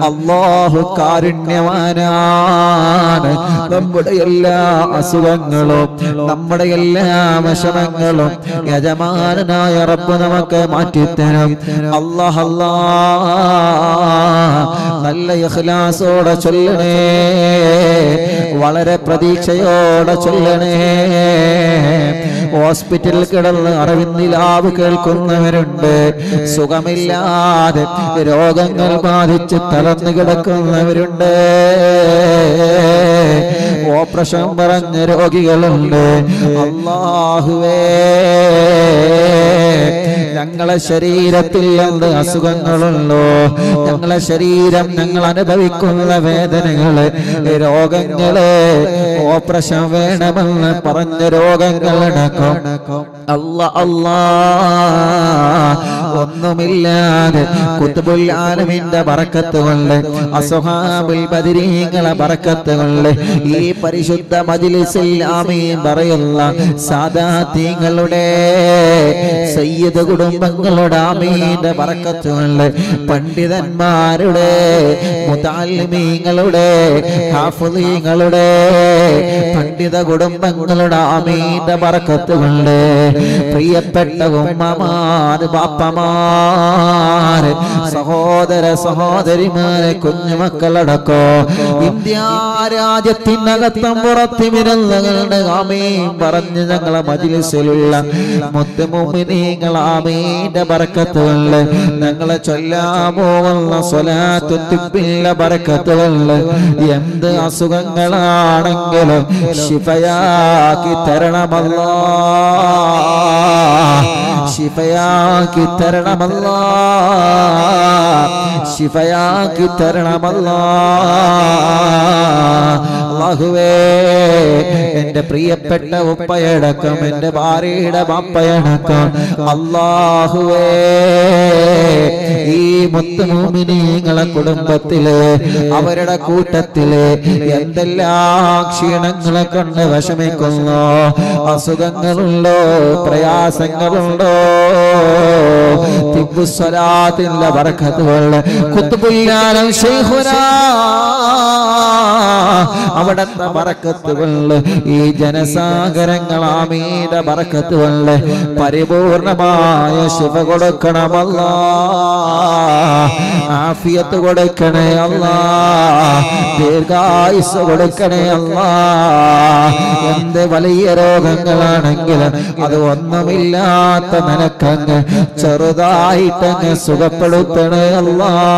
അള്ളാഹു കാരുണ്യവാനാണ് നമ്മുടെ എല്ലാ അസുഖങ്ങളും നമ്മുടെ എല്ലാ വിഷമങ്ങളും യജമാനായ റബ്ബ് നമുക്ക് മാറ്റിത്തരും അല്ലാഹ് അല്ലാ നല്ല ഇഖ്ലാസോടെ ചൊല്ലണേ വളരെ പ്രതീക്ഷയോടെ ചൊല്ലണേ ഹോസ്പിറ്റലിൽ കിടന്ന് അറിവിന്നിലാവ് കേൾക്കുന്നവരുണ്ട് സുഖമില്ലാതെ രോഗങ്ങൾ ബാധിച്ച് തളർന്നു കിടക്കുന്നവരുണ്ട് ഓപ്പറേഷൻ പറഞ്ഞ രോഗികളുണ്ട് അള്ളാഹുവേ ഞങ്ങളെ ശരീരത്തിൽ എന്ത് അസുഖങ്ങളുണ്ടോ ഞങ്ങളെ ശരീരം ഞങ്ങൾ അനുഭവിക്കുന്ന വേദനകള് രോഗങ്ങള് ഓപ്പറേഷൻ വേണമെന്ന് പറഞ്ഞ രോഗങ്ങളടക്കം അല്ല അല്ലാ ഒന്നുമില്ലാതെ കുത്തുബുൽ ആലമിന്റെ ബറക്കത്ത് കൊണ്ട് അസുഹാബുൽ ബദിരീങ്ങളെ ബറക്കത്ത് കൊണ്ട് ഈ പരിശുദ്ധ മജിലിസിൽ ആമീൻ പറയുന്ന സാദാത്യങ്ങളുടെ സയ്യിദ് കുടുംബങ്ങളുടെ ആമീന്റെ ബറക്കത്ത് കൊണ്ട് പണ്ഡിതന്മാരുടെ മുതാലിമീങ്ങളുടെ ഹാഫുദീങ്ങളുടെ പണ്ഡിത കുടുംബങ്ങളുടെ ആമീന്റെ ബറക്കത്ത് കൊണ്ട് പ്രിയപ്പെട്ട ഉമ്മമാര് ബാപ്പമാര് സഹോദര സഹോദരിമാരെ കുഞ്ഞുമക്കളടക്കോ ഇന്ത്യ രാജ്യത്തിനകത്തും പുറത്തും ഇരുന്നുകളുടെ ആമീൻ പറഞ്ഞ് ഞങ്ങളെ മജിലിസിലുള്ള മുത്തുമുമിനീങ്ങൾ ആമീന്റെ ബറക്കത്തുകളില് ഞങ്ങളെ ചൊല്ലാമോവുന്ന സ്വലാത്തു തിപ്പില്ല ബറക്കത്തുകളില് എന്ത് അസുഖങ്ങളാണെങ്കിലും ശിഫയാക്കി തരണമല്ലോ ശിഫയാക്കി തരണമല്ലോ ശിഫയാക്കി തരണമല്ലോ അല്ലാഹുവേ എന്റെ പ്രിയപ്പെട്ട ഉപ്പയടക്കം എന്റെ ഭാര്യയുടെ ബാപ്പയടക്കം അല്ലാഹുവേ ഈ മുത്തുമൂമിനീങ്ങളെ കുടുംബത്തില് അവരുടെ കൂട്ടത്തില് എന്തെല്ലാം ക്ഷീണങ്ങളെ കൊണ്ട് വിഷമിക്കുന്നു അസുഖങ്ങളുണ്ടോ പ്രയാസങ്ങളുണ്ടോ തിബുസ്വലാത്തിന്റെ ബർക്കത്തുകൾ കുത്തുപുല്ലാലും ശൈഖുനാ അവിടത്തെ ബറക്കത്തുകള് ഈ ജനസാഗരങ്ങൾ ആമീന്റെ ബറക്കത്തുകള് പരിപൂർണമായ ശിവ കൊടുക്കണമല്ല ആഫിയത്ത് കൊടുക്കണേ അല്ല ദീർഘായുസ് കൊടുക്കണേ അല്ല എന്ത് വലിയ രോഗങ്ങളാണെങ്കിലും അത് ഒന്നുമില്ലാത്ത നിനക്കങ്ങ് ചെറുതായിട്ടങ്ങ് സുഖപ്പെടുത്തണേ അല്ല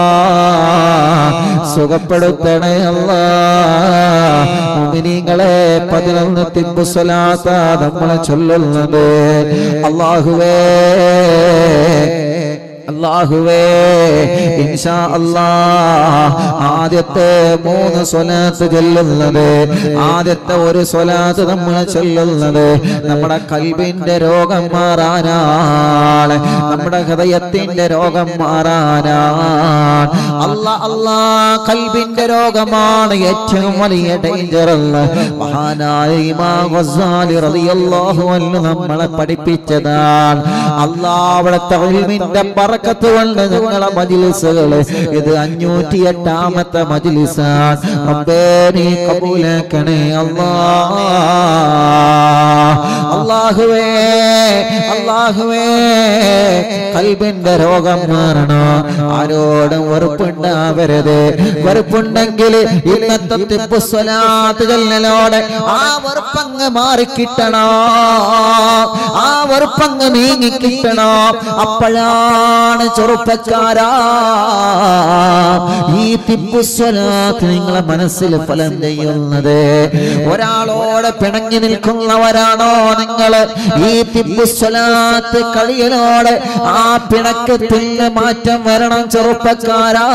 സുഖപ്പെടുത്തണേ അല്ല മുഅ്മിനീങ്ങളെ പതിനൊന്ന് തിമ്പുസലാത്ത നമ്മളെ ചൊല്ലുന്നത് അള്ളാഹുവേ അള്ളാഹുവേ ഇൻഷാ അല്ലാ ആദ്യത്തെ മൂന്ന് സ്വലാത്ത് ചൊല്ലുന്നത് ആദ്യത്തെ ഒരു സ്വലാത്ത് നമ്മൾ ചൊല്ലുന്നത് നമ്മുടെ കൽബിന്റെ രോഗം മാറാനാണ് നമ്മുടെ ഹൃദയത്തിന്റെ രോഗം മാറാനാണ് അല്ല അല്ലാ കൽബിന്റെ രോഗമാണ് ഏറ്റവും വലിയ ഡേഞ്ചർ എന്ന് മഹാനായ ഇമാം ഗസ്സാലി റളിയല്ലാഹു അൻഹു നമ്മളെ പഠിപ്പിച്ചതാണ് അല്ലാ അവിടുത്തെ ഇൽമിന്റെ ബറക്കത്ത് കൊണ്ട് നിങ്ങളെ മജ്ലിസുകള് ഇത് അഞ്ഞൂറ്റി എട്ടാമത്തെ മജ്ലിസാണ് റബ്ബേ നീ കബൂലാക്കണേ അല്ലാ അല്ലാഹുവേ അല്ലാഹുവേ കൽബിന്റെ രോഗം മാറണോ ആരോടും വെറുപ്പുണ്ടാവരുത് വെറുപ്പുണ്ടെങ്കിൽ ഇന്നത്തെ തിപ്പുസ്വലാത്ത് ചൊല്ലലോടെ ആ വെറുപ്പങ്ങ് മാറിക്കിട്ടണോ ആ വെറുപ്പങ്ങ് നീങ്ങിക്കിട്ടണോ അപ്പോഴാണ് ചെറുപ്പക്കാരാ ഈ തിപ്പുസ്വലാത്ത് നിങ്ങളെ മനസ്സിൽ ഫലം ചെയ്യുന്നത് ഒരാളോട് പിണങ്ങി നിൽക്കുന്നവരാണോ നിങ്ങൾ ഈ തിപ്പുസ്വലാത്ത് കളിയലോട് ആ പിണക്കത്തിന് മാറ്റം വരണം ചെറുപ്പക്കാരാ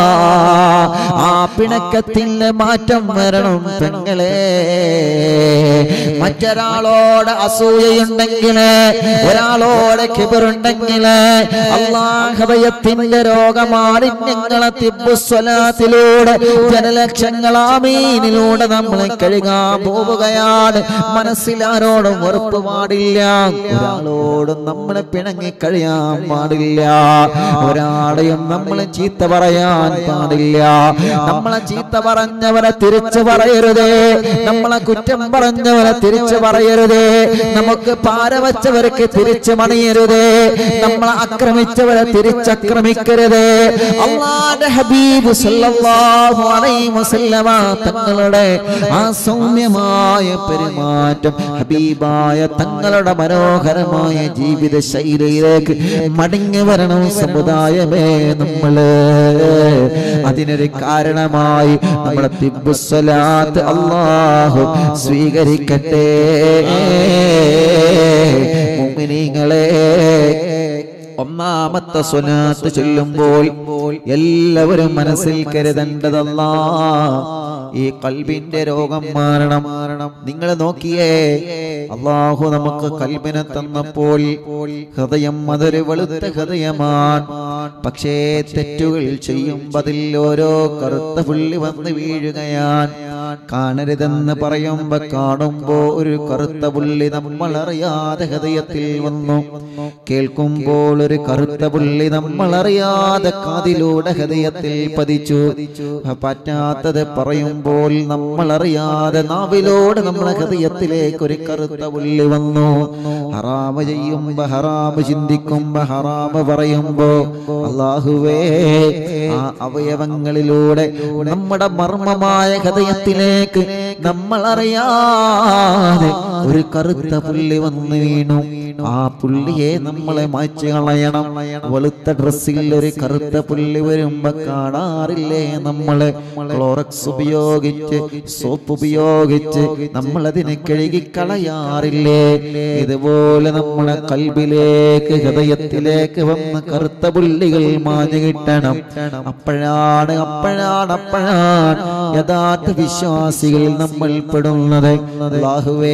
ആ പിണക്കത്തിന് മാറ്റം വരണം പെങ്ങളെ മറ്റൊരാളോട് അസൂയയുണ്ടെങ്കിൽ ഒരാളോട് കിബറുണ്ടെങ്കിൽ അള്ളാഹൃദയത്തിന്റെ രോഗമാലിന്യങ്ങളെ തിബുസ്വലാത്തിലൂടെ ജനലക്ഷങ്ങളാമീനിലൂടെ നമ്മൾ കഴുകാൻ പോവുകയാണ് മനസ്സിലാരോടും വെറുപ്പ് പാടില്ല ഒരാളോടും നമ്മൾ പിണങ്ങി കഴിയാൻ പാടില്ല ഒരാളെയും നമ്മൾ ചീത്ത പറയാൻ പാടില്ല നമ്മളെ ചീത്ത പറഞ്ഞവരെ തിരിച്ചു പറയരുതേ നമ്മളെ കുറ്റം പറഞ്ഞവരെ തിരിച്ചു പറയരുതേ നമുക്ക് പാര വച്ചവർക്ക് തിരിച്ചു മണിയരുതേ നമ്മളെ ആക്രമിച്ചവരെ തിരിച്ചക്രമിക്കരുതേ അള്ളാന്റെ ഹബീബ് സല്ലല്ലാഹു അലൈഹി വസല്ലമ തങ്ങളുടെ ആ സൗമ്യമായ പെരുമാറ്റം ഹബീബായ തങ്ങളുടെ മനോഹരമായ ജീവിത ശൈലിയിലേക്ക് മടങ്ങി വരണം സമുദായമേ നമ്മള് അതിനൊരു കാരണമായി നമ്മുടെ തിബുസ്വലാത്ത് അള്ളാഹു സ്വീകരിക്കട്ടെ മുഅ്മിനീങ്ങളെ ഒന്നാമത്തെ സ്വലാത്ത് ചൊല്ലുമ്പോൾ എല്ലാവരും മനസ്സിൽ കരുതേണ്ടതല്ല ഈ കൽബിന്റെ രോഗം മാറണം നിങ്ങൾ നോക്കിയേ അള്ളാഹു നമുക്ക് കൽബിനെ തന്നപ്പോൾ ഹൃദയം അതൊരു വെളുത്ത ഹൃദയമാണ് പക്ഷേ തെറ്റുകൾ ചെയ്യുമ്പതിൽ ഓരോ കറുത്ത പുള്ളി വന്ന് വീഴുകയാണ് കാണരുതെന്ന് പറയുമ്പോ കാണുമ്പോ ഒരു കറുത്ത പുള്ളി നമ്മൾ അറിയാതെ ഹൃദയത്തിൽ വന്നു കേൾക്കുമ്പോൾ ഒരു കറുത്ത പുള്ളി നമ്മൾ അറിയാതെ കാതിലൂടെ ഹൃദയത്തിൽ പതിച്ചു പറ്റാത്തത് പറയുമ്പോൾ നമ്മൾ അറിയാതെ നാവിലൂടെ നമ്മളെ ഹൃദയത്തിലേക്ക് ഒരു കറുത്ത പുള്ളി വന്നു ഹറാമ് ചെയ്യുമ്പോ ഹറാമ് ചിന്തിക്കുമ്പോ ഹറാമ് പറയുമ്പോ അള്ളാഹുവേ ആ അവയവങ്ങളിലൂടെ നമ്മുടെ മർമ്മമായ ഹൃദയത്തിലേക്ക് നമ്മൾ അറിയാതെ ഒരു കറുത്ത പുള്ളി വന്നു വീണു ആ പുള്ളിയെ നമ്മളെ മായ്ച്ചു കളയണം വെളുത്ത ഡ്രസ്സിൽ ഒരു കറുത്ത പുള്ളി വരുമ്പോ കാണാറില്ലേ നമ്മള് ക്ലോറക്സ് ഉപയോഗിച്ച് സോപ്പ് ഉപയോഗിച്ച് നമ്മൾ അതിനെ കഴുകി കളയാറില്ലേ ഇതുപോലെ നമ്മളെ കൽബിലേക്ക് ഹൃദയത്തിലേക്ക് വന്ന് കറുത്ത പുള്ളികൾ മാഞ്ഞു കിട്ടണം അപ്പോഴാണ് അപ്പോഴാണ് അപ്പോഴാണ് യഥാർത്ഥ വിശ്വാസികളിൽ നമ്മൾ പെടുന്നത് അല്ലാഹുവേ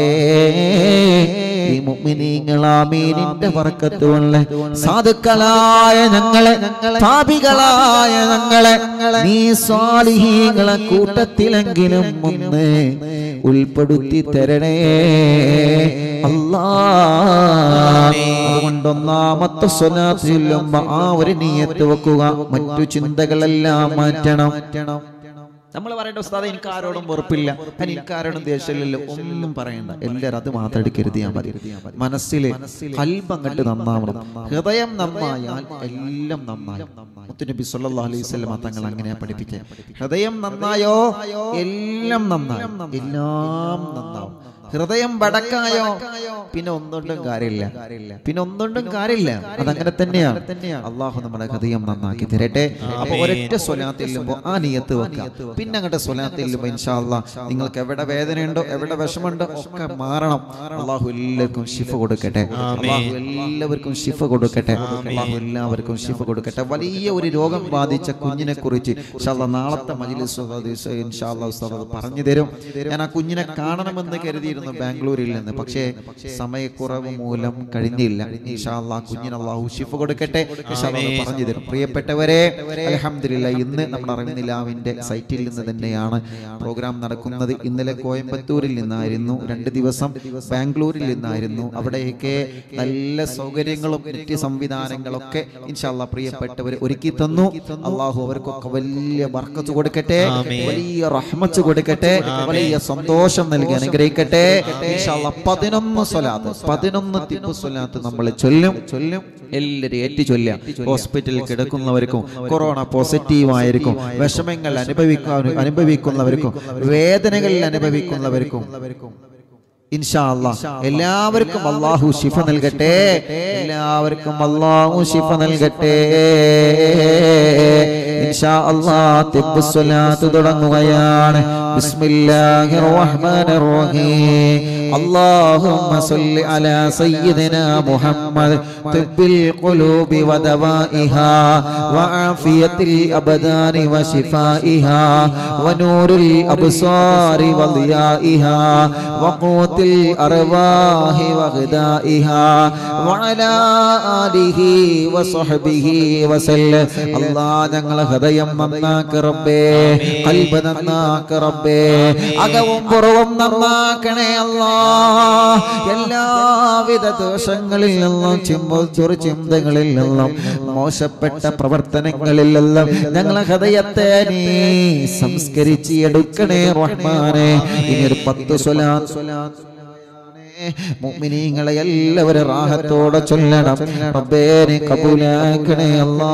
ഈ മുഅ്മിനീങ്ങളാമീനിന്റെ ബർക്കത്തുള്ള സാധുക്കളായ ഞങ്ങളെ പാപികളായ ഞങ്ങളെ നീ സ്വാലിഹീങ്ങളെ കൂട്ടത്തിലെങ്കിലും ഒന്ന് ഉൾപ്പെടുത്തി തരണേ അല്ലാ അതുകൊണ്ട് ഒന്നാമത്തെ സ്വലാത്ത് ചൊല്ലുമ്പോ ആ ഒരു നീയത്ത് വെക്കുക മറ്റു ചിന്തകളെല്ലാം മാറ്റണം നമ്മൾ പറയേണ്ട ഉസ്താദ് എനിക്ക് ആരോടും വെറുപ്പില്ല ഞാൻ എനിക്ക് ആരോടും ദേഷ്യമില്ലല്ലോ ഒന്നും പറയണ്ട എല്ലാവരും അത് മാത്രം എടുക്കരുതിയാ മതി മനസ്സില് കൽബം കണ്ട് നന്നാവണം ഹൃദയം നന്നായാൽ എല്ലാം നന്നായി മുത്തുനബി സല്ലല്ലാഹു അലൈഹി വസല്ലം തങ്ങൾ അങ്ങനെ പഠിപ്പിച്ചേ ഹൃദയം നന്നായോ എല്ലാം നന്നായി എല്ലാം നന്നാവും ഹൃദയം വടക്കായോ പിന്നെ ഒന്നുകൊണ്ടും കാര്യമില്ല പിന്നെ ഒന്നുകൊണ്ടും കാര്യമില്ല അതങ്ങനെ തന്നെയാണ് അള്ളാഹു നമ്മുടെ ഹൃദയം നന്നാക്കി തരട്ടെ അപ്പൊ ഒരൊറ്റ സ്വലാത്ത് ചെല്ലുമ്പോ ആ നീയത്ത് വെക്കുക പിന്നെ അങ്ങോട്ട് സ്വലാത്ത് ചെല്ലുമ്പോ ഇൻഷാല്ല നിങ്ങൾക്ക് എവിടെ വേദനയുണ്ടോ എവിടെ വിഷമുണ്ടോ ഒക്കെ മാറണം അള്ളാഹു എല്ലാവർക്കും ഷിഫ കൊടുക്കട്ടെ അള്ളാഹു എല്ലാവർക്കും ഷിഫ കൊടുക്കട്ടെ അള്ളാഹു എല്ലാവർക്കും ഷിഫ കൊടുക്കട്ടെ വലിയ ഒരു രോഗം ബാധിച്ച കുഞ്ഞിനെ കുറിച്ച് ഇൻഷാല്ല നാളത്തെ മജിലിസ് ഇൻഷാല്ല ഉസ്താദ് അത് പറഞ്ഞു തരും ഞാൻ ആ കുഞ്ഞിനെ കാണണമെന്ന് കരുതിയിരുന്നു ബാംഗ്ലൂരിൽ നിന്ന് പക്ഷേ സമയക്കുറവ് മൂലം കഴിഞ്ഞില്ല ഇൻഷാല്ലാ കുഞ്ഞിന് അള്ളാഹു ഷിഫ കൊടുക്കട്ടെ ഇൻഷാല്ലാ അത് പറഞ്ഞു തരും പ്രിയപ്പെട്ടവരെ അലഹമില്ല ഇന്ന് നമ്മുടെ അറിവിനിലാവിന്റെ സൈറ്റിൽ നിന്ന് തന്നെയാണ് പ്രോഗ്രാം നടക്കുന്നത് ഇന്നലെ കോയമ്പത്തൂരിൽ നിന്നായിരുന്നു രണ്ട് ദിവസം ബാംഗ്ലൂരിൽ നിന്നായിരുന്നു അവിടെയൊക്കെ നല്ല സൗകര്യങ്ങളും നെറ്റ് സംവിധാനങ്ങളൊക്കെ ഇൻഷാല്ല പ്രിയപ്പെട്ടവർ ഒരുക്കി തന്നു അള്ളാഹു അവർക്കൊക്കെ വലിയ ബർക്കത്ത് കൊടുക്കട്ടെ വലിയ റഹ്മത്ത് കൊടുക്കട്ടെ വലിയ സന്തോഷം നൽകി അനുഗ്രഹിക്കട്ടെ ഇൻഷാല്ല പതിനൊന്ന് സ്വലാത്ത് പതിനൊന്ന് തിപ്പ് സ്വലാത്ത് നമ്മൾ ചൊല്ലും ചൊല്ലും എല്ലാവരും ഏറ്റു ചൊല്ലാം ഹോസ്പിറ്റലിൽ കിടക്കുന്നവർക്കും കൊറോണ പോസിറ്റീവ് ആയിരിക്കും വിഷമങ്ങൾ അനുഭവിക്കാൻ അനുഭവിക്കുന്നവർക്കും വേദനകൾ അനുഭവിക്കുന്നവർക്കും ഇൻഷാ അല്ലാ എല്ലാവർക്കും അള്ളാഹു ശിഫ നൽകട്ടെ എല്ലാവർക്കും അള്ളാഹു ശിഫ നൽകട്ടെ ഇൻഷാ അല്ലാ തിബ്ബു സ്വലാത്ത് തുടങ്ങുകയാണ് ബിസ്മില്ലാഹിർ റഹ്മാനിർ റഹീം اللهم صل على سيدنا محمد طب القلوب ودوائها وعافية الأبدان وشفائها ونور الأبصار وضيائها وقوت الأرواح وغذائها وعلى آله وصحبه وسلم الله ഞങ്ങളെ ഹൃദയം നന്നാക്ക് റബ്ബേ കൽബ് നന്നാക്ക് റബ്ബേ അകവും പുറവും നന്നാക്കണേ അല്ലാ എല്ലാവിധ ദോഷങ്ങളിൽ നിന്നും ചിമ്പ ചെറു ചിന്തകളിൽ നിന്നും മോശപ്പെട്ട പ്രവർത്തനങ്ങളിൽ നിന്നും ഞങ്ങളെ ഹൃദയത്തെ നീ സംസ്കരിച്ച് എടുക്കണേ റഹ്മാനെ ഇനി ഒരു പത്ത് സ്വലാ മുഅ്മിനീങ്ങളെ എല്ലാവരും റാഹത്തോടെ ചൊല്ലണം റബ്ബേനെ കബൂലാക്കണേ അല്ലാ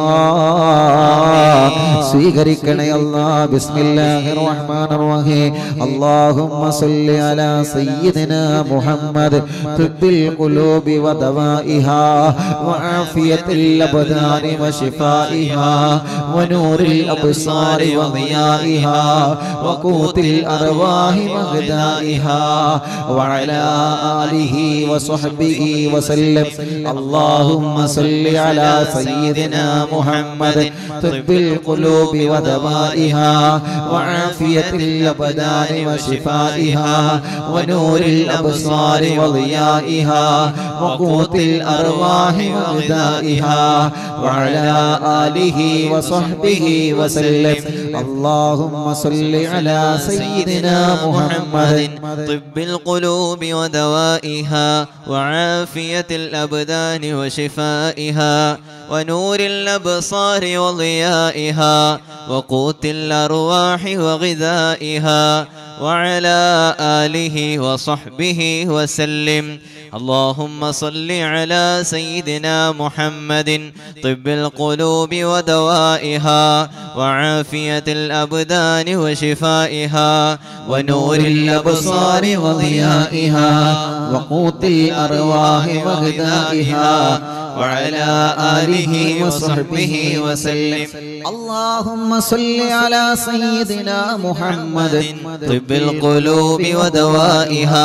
സ്വീകരിക്കണേ അല്ലാ ബിസ്മില്ലാഹിർ റഹ്മാനിർ റഹീം അല്ലാഹുമ്മ സല്ലി അലാ സയ്യിദിനാ മുഹമ്മദ് തിബ്ബിൽ ഖുലൂബി വദവാഇഹാ വആഫിയത്തിൽ അബ്ദാനി വശിഫാഇഹാ വനൂറിൽ അബ്സാരി വദിയാഇഹാ വഖൂത്തിൽ അർവാഹി വഗ്ദാഇഹാ وعلى آله وصحبه وسلم اللهم صل على سيدنا محمد طب القلوب ودوائها وعافية الأبدان وشفائها ونور الأبصار وضيائها وقوت الأرواح وغذائها وعلى آله وصحبه وسلم اللهم صل على سيدنا محمد طب القلوب ودوائها وعافية الأبدان وشفائها ونور الأبصار وضيائها وقوت الأرواح وغذائها وعلى آله وصحبه وسلم اللهم صل على سيدنا محمد طب القلوب ودوائها وعافية الأبدان وشفائها ونور الأبصار وضيائها وقوت الأرواح وغذائها وعلى آله وصحبه وسلم اللهم صل على سيدنا محمد طب القلوب ودوائها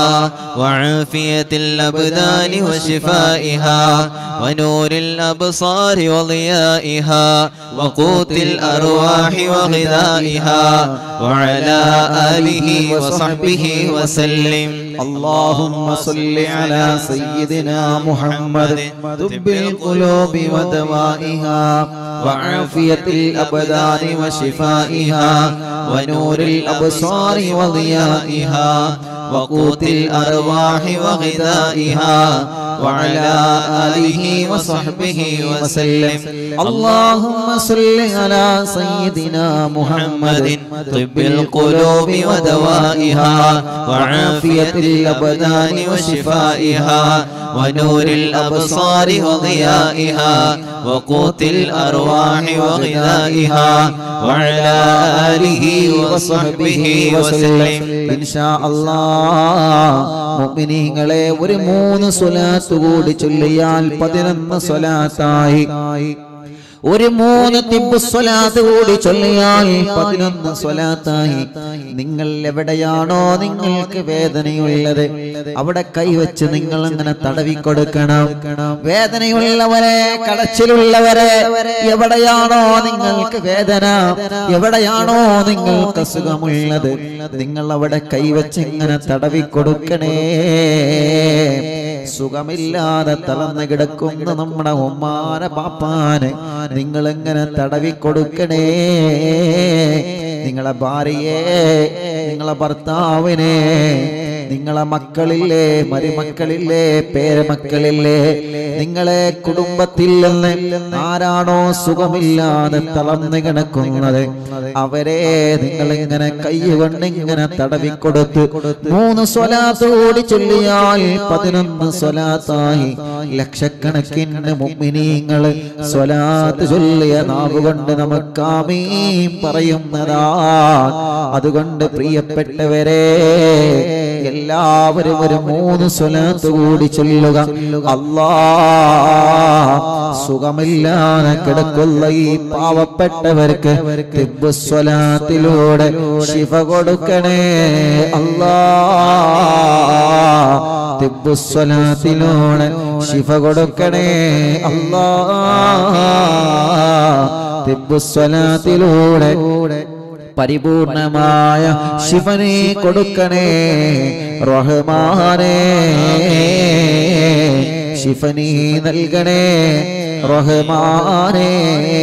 وعافية الأبدان وشفائها ونور الأبصار وضيائها وقوت الأرواح وغذائها وعلى آله وصحبه وسلم اللهم صل على سيدنا محمد طب القلوب ودوائها وعافية الأبدان وشفائها ونور الأبصار وضيائها وقوت الأرواح وغذائها وعلى آله وصحبه وسلم اللهم صل على سيدنا محمد طب القلوب ودوائها وعافية الأبدان وشفائها ونور الأبصار وضيائها وقوت الأرواح وغذائها وعلى آله وصحبه وسلم ഇൻഷാ അല്ലാ മുഅ്മിനീങ്ങളെ ഒരു മൂന്ന് സ്വലാത്ത് കൂടി ചൊല്ലിയാൽ പതിനൊന്ന് സ്വലാത്തായി ഒരു മൂന്ന് തിബ് സ്വലാത്ത് കൂടി ചൊല്ലിയാൽ പതിനൊന്ന് സ്വലാത്തായി നിങ്ങൾ എവിടെയാണോ നിങ്ങൾക്ക് വേദനയുള്ളത് അവിടെ കൈവച്ച് നിങ്ങൾ അങ്ങനെ തടവിക്കൊടുക്കണം വേദനയുള്ളവരെ കടച്ചിലുള്ളവരെ എവിടെയാണോ നിങ്ങൾക്ക് വേദന എവിടെയാണോ നിങ്ങൾക്ക് അസുഖമുള്ളത് നിങ്ങൾ അവിടെ കൈവച്ച് ഇങ്ങനെ തടവിക്കൊടുക്കണേ സുഖമില്ലാതെ തളർന്ന് കിടക്കുന്ന നമ്മുടെ ഉമ്മാന പാപ്പാന് നിങ്ങൾ എങ്ങനെ തടവിക്കൊടുക്കണേ നിങ്ങളെ ഭാര്യയെ നിങ്ങളെ ഭർത്താവിനെ നിങ്ങളെ മക്കളില്ലേ മരുമക്കളില്ലേ പേരമക്കളില്ലേ നിങ്ങളെ കുടുംബത്തിൽ നിന്ന് ആരാണോ സുഖമില്ലാതെ തളർന്നു കിടക്കുന്നത് അവരെ നിങ്ങൾ ഇങ്ങനെ കൈകൊണ്ട് ഇങ്ങനെ തടവിക്കൊടുത്ത് മൂന്ന് സ്വലാത്ത് കൂടി ചൊല്ലിയാൽ പതിനൊന്ന് സ്വലാത്തായി ലക്ഷക്കണക്കിന് മുഅ്മിനീങ്ങള് സ്വലാത്ത് ചൊല്ലിയ നാവുകൊണ്ട് നമുക്ക് ആമീൻ പറയുന്നതാ അതുകൊണ്ട് പ്രിയപ്പെട്ടവരെ എല്ലാവരും ഒരു മൂന്ന് സ്വലാത്ത് കൂടി ചൊല്ലുക അല്ലാ സുഖമില്ലാതെ കിടക്കുന്ന ഈ പാവപ്പെട്ടവർക്ക് തിബ്ബ് സ്വലാത്തിലൂടെ ശിഫ കൊടുക്കണേ അല്ലാ തിബ്ബു സ്വലാത്തിലൂടെ ശിഫ കൊടുക്കണേ അല്ലാ തിബ്ബു സ്വലാത്തിലൂടെ പരിപൂർണമായ ശിവനെ കൊടുക്കണേ റഹ്മാനേ ശിഫനി നൽകണേ റഹ്മാനേ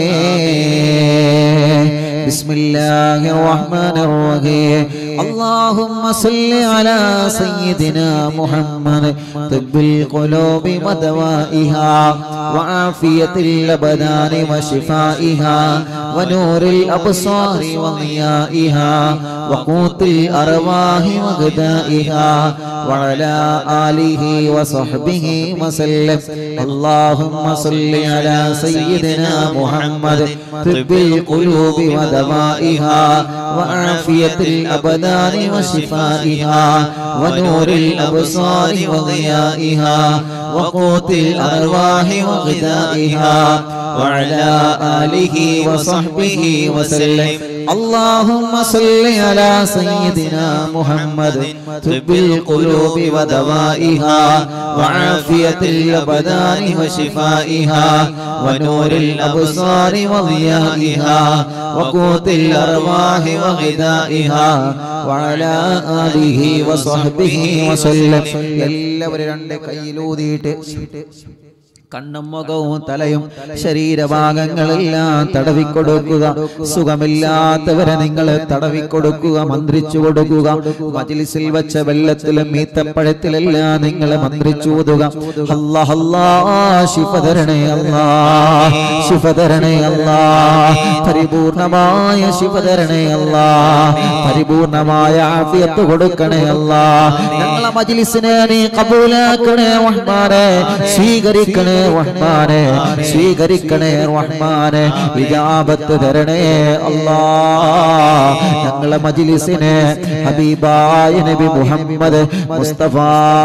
بسم الله الرحمن الرحيم اللهم صل على سيدنا محمد طب القلوب ودوائها وعافية الأبدان وشفائها ونور الأبصار وضيائها وقوت الأرواح وغدائها وعلى آله وصحبه وسلم اللهم صل على سيدنا محمد طب القلوب ودوائها وعافية الأبدان وشفائها ونور الأبصار وضيائها وقوت الأرواح وغذائها وعلى آله وصحبه وسلم اللهم صل على سيدنا محمد طب القلوب ودوائها وعافية الأبدان وشفائها ونور الأبصار وضيائها وقوت الأرواح وغذائها وعلى آله وصحبه وسلم എല്ലാവരും രണ്ട് കയ്യിലൂതിയിട്ട് കണ്ണും മുഖവും തലയും ശരീരഭാഗങ്ങളെല്ലാം തടവിക്കൊടുക്കുക സുഖമില്ലാത്തവരെ നിങ്ങൾ തടവിക്കൊടുക്കുക മന്ത്രിച്ചു കൊടുക്കുക മജിലിസിൽ വെച്ച വെള്ളത്തിലും മീത്തപ്പഴത്തിലെല്ലാം നിങ്ങൾ മന്ത്രിച്ചു ഓതുക അല്ലാ അല്ലാ ശിവധരണേ അല്ലാ ശിവധരണേ അല്ലാ പരിപൂർണമായ ശിവധരണേ അല്ലാ പരിപൂർണമായ ആഫിയത്ത് കൊടുക്കണേ അല്ലാ ഞങ്ങളെ മജിലിസിനെ നീ കബൂലാക്കണേ റഹ്മാനെ സ്വീകരിക്കണേ റഹ്മാനെ സ്വീകരിക്കണേ റഹ്മാനെ വിജാപത്ത് തരണേ അല്ലാ ഞങ്ങളെ മജിലിസിനെ ഹബീബായ നബി മുഹമ്മദ് മുസ്തഫ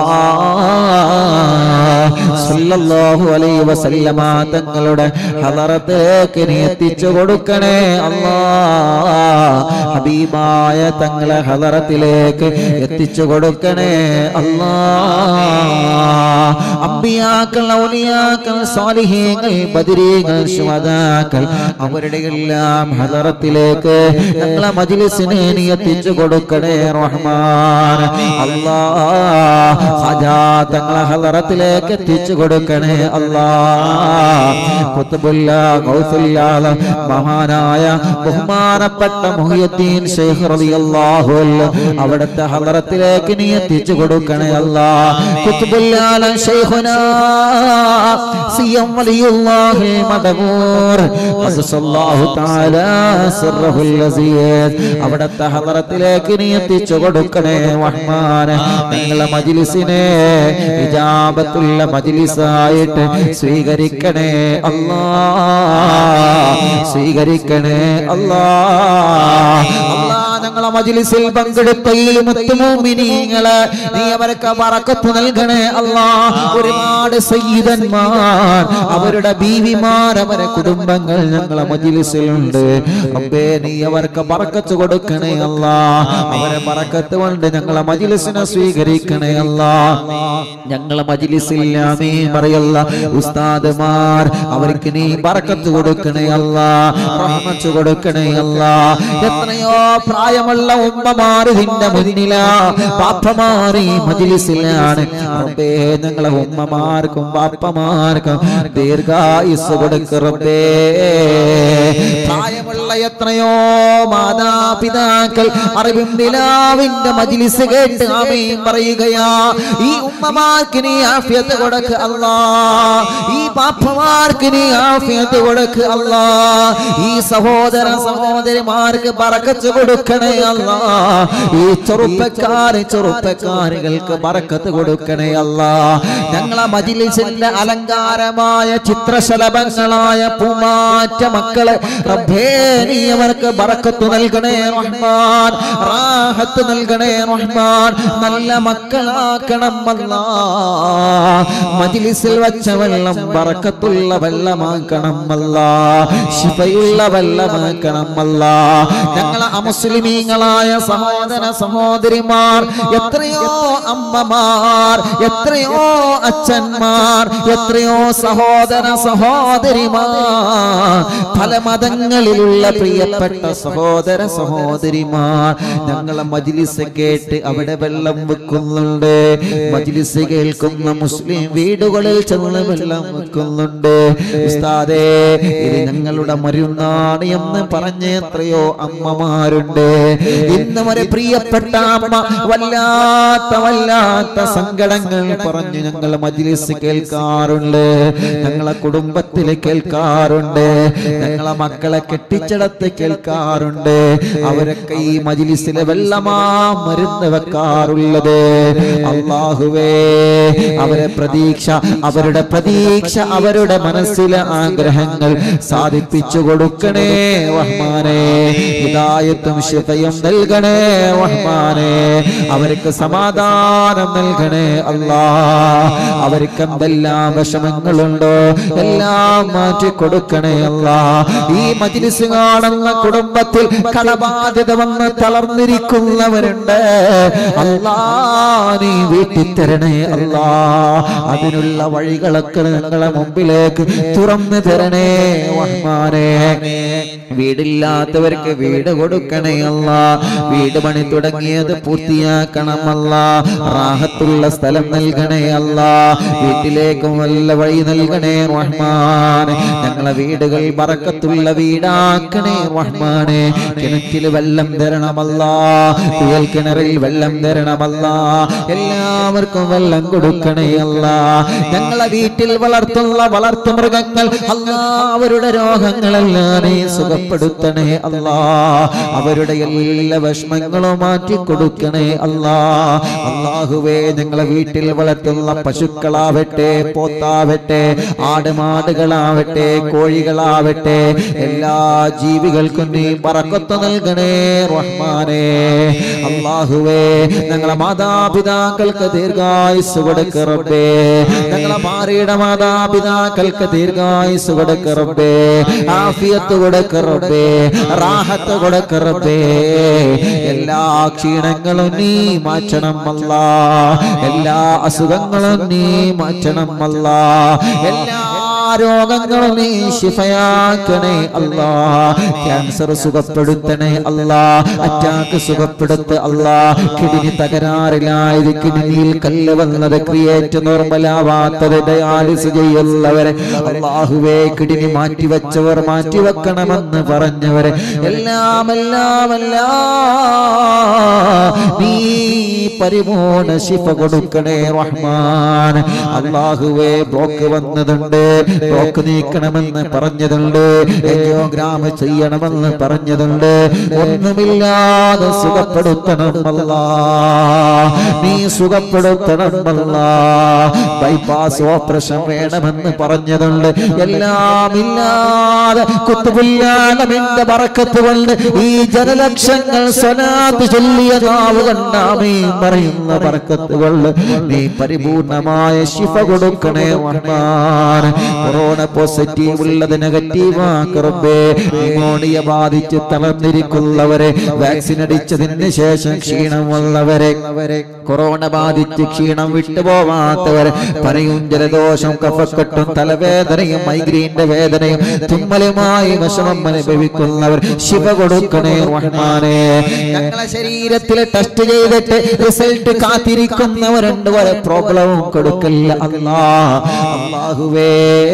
സല്ലല്ലാഹു അലൈഹി വസല്ലമ തങ്ങളുടെ ഹളറത്തേക്ക് നീ എത്തിച്ചു കൊടുക്കണേ അല്ലാ ഹബീബായ തങ്ങളെ ഹളറത്തിലേക്ക് എത്തിച്ചു കൊടുക്കണേ അല്ലാ അമ്പിയാക്കൾ ഔലിയാക്കൾ സാലിഹീങ്ങൾ ബദിരീങ്ങൾ ശുഹദാക്കൾ അവരുടെ എല്ലാം ഹദറത്തിലേക്ക് ഞങ്ങളെ മജ്ലിസിനെ നീ എത്തിച്ചു കൊടുക്കണേ റഹ്മാൻ അല്ലാ ഖജാ തങ്ങളെ ഹദറത്തിലേക്ക് എത്തിച്ചു കൊടുക്കണേ അല്ലാ കുത്തുബുല്ല ഗൗസുല്ല മഹാനായ ബഹുമാനപ്പെട്ട മുഹിയുദ്ദീൻ ശൈഖ് റളിയല്ലാഹു അൻഹു അവിടുത്തെ ഹദറത്തിലേക്ക് നീ എത്തിച്ചു കൊടുക്കണേ അല്ലാ കുത്തുബുല്ലാല ശൈഖുനാ സിയം വലിയുല്ലാഹി മദബൂർ ഖദ്സല്ലാഹു തആല സിർറഹുൽ അസീസ് അവിടുത്തെ ഹദറത്തിലേക്ക് നീ എത്തിച്ചു കൊടുക്കണേ റഹ്മാൻ നിങ്ങളെ മജ്ലിസിനെ ഇജാബത്തുള്ള മജ്ലിസായിട്ട് സ്വീകരിക്കണേ അല്ലാ സ്വീകരിക്കണേ അല്ലാ അല്ലാ ഞങ്ങളെ മജ്ലിസിൽ പങ്കെടുത്ത ഈ മുത്തുമോമിനീങ്ങളെ നീ അവർക്ക് പറക്കത്ത് നൽകണേ അല്ലാ ഒരുപാട് സയ്യിദന്മാർ അവരുടെ ബീവിമാർ അവരെ കുടുംബങ്ങൾ ഞങ്ങളെ മജ്ലിസിലുണ്ട് റബ്ബേ നീ അവർക്ക് പറക്കത്ത് കൊടുക്കണേ അല്ലാ അവരെ പറക്കത്ത് കൊണ്ട് ഞങ്ങളെ മജ്ലിസിനെ സ്വീകരിക്കണേ അല്ലാ ഞങ്ങളെ മജ്ലിസിൽ ആമീൻ പറയല്ല ഉസ്താദുമാർ അവർക്ക് നീ പറക്കത്ത് കൊടുക്കണേ അല്ലാ റഹ്മത്ത് കൊടുക്കണേ അല്ലാ എത്രയോ പ്രായമുള്ള ഉമ്മമാർ ഇതിന്റെ മുന്നിലാ പാപ്പമാർ ഈ മജ്ലിസിലാണ് റബ്ബേ ഞങ്ങളെ ഉമ്മമാർക്കും പാപ്പമാർക്കും ദീർഘായുസ് കൊടുക്ക് റബ്ബേ പ്രായമുള്ള എത്രയോ മാതാപിതാക്കൾ അറിവും നിലാവിന്റെ മജ്ലിസ് കേട്ട് ആമീൻ പറയുകയാ ഈ ഉമ്മമാർക്ക് നീ ആഫിയത്ത് കൊടുക്ക് അല്ലാ ഈ പാപ്പമാർക്ക് നീ ആഫിയത്ത് കൊടുക്ക് അല്ലാ ഈ സഹോദര സഹോദരിമാർക്ക് പറക്കച്ച് കൊടുക്കണേ കൊടുക്കണേ അല്ല ഈ ചെറുപ്പക്കാര് ചെറുപ്പക്കാരികൾക്ക് ബറക്കത്ത് കൊടുക്കണേ അല്ല ഞങ്ങളെ മജിലിസിന്റെ അലങ്കാരമായ ചിത്രശലഭങ്ങളായ പൂമാറ്റ മക്കള് റബ്ബേ നീ അവർക്ക് ബറക്കത്ത് നൽകണേ റഹ്മാൻ റാഹത്ത് നൽകണേ റഹ്മാൻ നല്ല മക്കളാക്കണം അല്ലാ മജിലിസിൽ വച്ച വെള്ളം ബറക്കത്തുള്ള വെള്ളമാക്കണം അല്ലാ ശിഫയുള്ള വെള്ളമാക്കണം അല്ലാ ഞങ്ങളെ അമുസ്ലിമീങ്ങളായ സഹോദര സഹോദരിമാർ എത്രയോ അമ്മമാർ എത്രയോ അച്ഛന്മാർ എത്രയോ സഹോദര സഹോദരിമാർ പല മതങ്ങളിലുള്ള പ്രിയപ്പെട്ട സഹോദര സഹോദരിമാർ ഞങ്ങളെ മജിലിസ് കേട്ട് അവിടെ വെള്ളം വെക്കുന്നുണ്ട് മജിലിസ് കേൾക്കുന്ന മുസ്ലിം വീടുകളിൽ ചെന്ന് വെള്ളം വെക്കുന്നുണ്ട് ഉസ്താദേ ഇത് ഞങ്ങളുടെ മരുന്നാണ് എന്ന് പറഞ്ഞ എത്രയോ അമ്മമാരുണ്ട് ഇന്ന് വരെ പ്രിയപ്പെട്ട അമ്മ വല്ലാത്ത വല്ലാത്ത സങ്കടങ്ങൾ പറഞ്ഞ് ഞങ്ങൾ മജിലിസ് കേൾക്കാറുണ്ട് ഞങ്ങളെ കുടുംബത്തിൽ കേൾക്കാറുണ്ട് ഞങ്ങളെ മക്കളെ കെട്ടിച്ചടത്ത് കേൾക്കാറുണ്ട് അവരൊക്കെ ഈ മജിലിസിലെ വെള്ളമാ മരുന്ന് വെക്കാറുള്ളത് അള്ളാഹുവേ അവരെ പ്രതീക്ഷ അവരുടെ പ്രതീക്ഷ അവരുടെ മനസ്സിലെ ആഗ്രഹങ്ങൾ സാധിപ്പിച്ചു കൊടുക്കണേ റഹ്മാനെ ഹിദായത്തും ശിഫയും നൽകണേ റഹ്മാനെ അവർക്ക് സമാധാനം നൽകണേ അല്ലാ അവർക്ക് എന്തെല്ലാം വിഷമങ്ങളുണ്ടോ എല്ലാം മാറ്റി കൊടുക്കണേ അല്ലാ ഈ മജിലിസ് കാണുന്ന കുടുംബത്തിൽ കടബാധ്യത വന്ന് തളർന്നിരിക്കുന്നവരുണ്ട് അല്ലാ നീ വീട്ടിൽ തരണേ അല്ലാ അതിനുള്ള വഴികളൊക്കെ നിങ്ങളെ മുമ്പിലേക്ക് തുറന്നു തരണേ റഹ്മാനെ വീടില്ലാത്തവർക്ക് വീട് കൊടുക്കണേ അല്ല വീട് പണി തുടങ്ങിയത് പൂർത്തിയാക്കണമല്ല റാഹത്തുള്ള സ്ഥലം നൽകണേ അല്ല വീട്ടിലേക്കും വല്ല വഴി നൽകണേ റഹ്മാനെ ഞങ്ങളെ വീടുകൾ ബറക്കത്തുള്ള വീടാക്കണേ റഹ്മാനെ കിണറ്റിൽ വെള്ളം തരണമല്ല കുയൽ കിണറിൽ വെള്ളം തരണമല്ല എല്ലാവർക്കും വെള്ളം കൊടുക്കണേ അല്ല ഞങ്ങളെ വീട്ടിൽ വളർത്തുള്ള വളർത്തു മൃഗങ്ങൾ അല്ലാ അവരുടെ രോഗങ്ങളെല്ലാം നീ സുഖപ്പെടുത്തണേ അല്ലാ അവരുടെ എല്ലാ വിഷമങ്ങളും മാറ്റി കൊടുക്കണേ അല്ലാ അള്ളാഹുവേ ഞങ്ങളെ വീട്ടിൽ വളർത്തുന്ന പശുക്കളാവട്ടെ പോത്താവട്ടെ ആടുമാടുകളാവട്ടെ കോഴികളാവട്ടെ എല്ലാ ജീവികൾക്കും നീ പറക്കത്ത് നൽകണേ റഹ്മാനെ അള്ളാഹുവേ ഞങ്ങളെ മാതാപിതാക്കൾക്ക് ദീർഘായുസ് കൊടുക്കറബേ ഞങ്ങളെ ഭാര്യയുടെ മാതാപിതാക്കൾക്ക് ദീർഘായുസ് കൊടുക്കറബേ ആഫിയത്ത് കൊടുക്കറബേ റാഹത്ത് കൊടുക്കറബേ എല്ലാ ക്ഷീണങ്ങളും നീ മാറ്റണം അല്ല എല്ലാ അസുഖങ്ങളും നീ മാറ്റണം അല്ല എല്ലാ രോഗങ്ങളും നീ ശിഫയാക്കണേ അല്ലാ ക്യാൻസർ സുഖപ്പെടുത്തണേ അല്ലാ അറ്റാക്ക് സുഖപ്പെടുത്ത അല്ലാ കിഡ്നി തകരാറിലായത് കിഡ്നിയിൽ കല്ല് വന്നത് ക്രിയേറ്റ് നോർമലാവാത്തത് ഡയാലിസ് ചെയ്യുന്നവരെ അള്ളാഹുവേ കിഡ്നി മാറ്റിവെച്ചവർ മാറ്റിവെക്കണമെന്ന് പറഞ്ഞവരെ എല്ലാം എല്ലാം എല്ലാം നീ പരിപൂർണ ശിഫ കൊടുക്കണേ റഹ്മാൻ അള്ളാഹുവേ ബ്ലോക്ക് വന്നതുണ്ട് ബ്ലോക്ക് നീക്കണമെന്ന് പറഞ്ഞതുണ്ട് എൻജിയോഗ്രാം ചെയ്യണമെന്ന് പറഞ്ഞതുണ്ട് ഒന്നുമില്ലാതെ സുഖപ്പെടുത്തണം അല്ലാ നീ സുഖപ്പെടുത്തണം അല്ലാ ബൈപ്പാസ് ഓപ്പറേഷൻ വേണമെന്ന് പറഞ്ഞതുണ്ട് എല്ലാം ഇല്ലാതെ കുത്തുപുല്ലാലമിന്റെ പറക്കത്ത് കൊണ്ട് ഈ ജനലക്ഷങ്ങൾ സ്വനാത്ത് ചൊല്ലിയ നാവ് കണ്ടാമീ പറയുന്ന പറക്കത്ത് കൊണ്ട് നീ പരിപൂർണമായ ശിഫ കൊടുക്കണേ റഹ്മാൻ കൊറോണ പോസിറ്റീവ് ഉള്ളത് നെഗറ്റീവ് ആക്കറബേ ന്യൂമോണിയ ബാധിച്ച് തളർന്നിരിക്കുന്നവരെ വാക്സിൻ അടിച്ചതിന് ശേഷം ക്ഷീണമുള്ളവരെ കൊറോണ ബാധിച്ച് ക്ഷീണം വിട്ടുപോവാത്തവരെ പനിയും ജലദോഷം കഫക്കെട്ടും തലവേദനയും മൈഗ്രീന്റെ വേദനയും തുമ്മലുമായി വിഷമം അനുഭവിക്കുന്നവർ ശിവ കൊടുക്കണേ റഹ്മാനെ ഞങ്ങളെ ശരീരത്തിൽ ടെസ്റ്റ് ചെയ്തിട്ട് റിസൾട്ട് കാത്തിരിക്കുന്നവരുണ്ട് വരെ പ്രോബ്ലവും കൊടുക്കില്ല അല്ലാ അള്ളാഹുവേ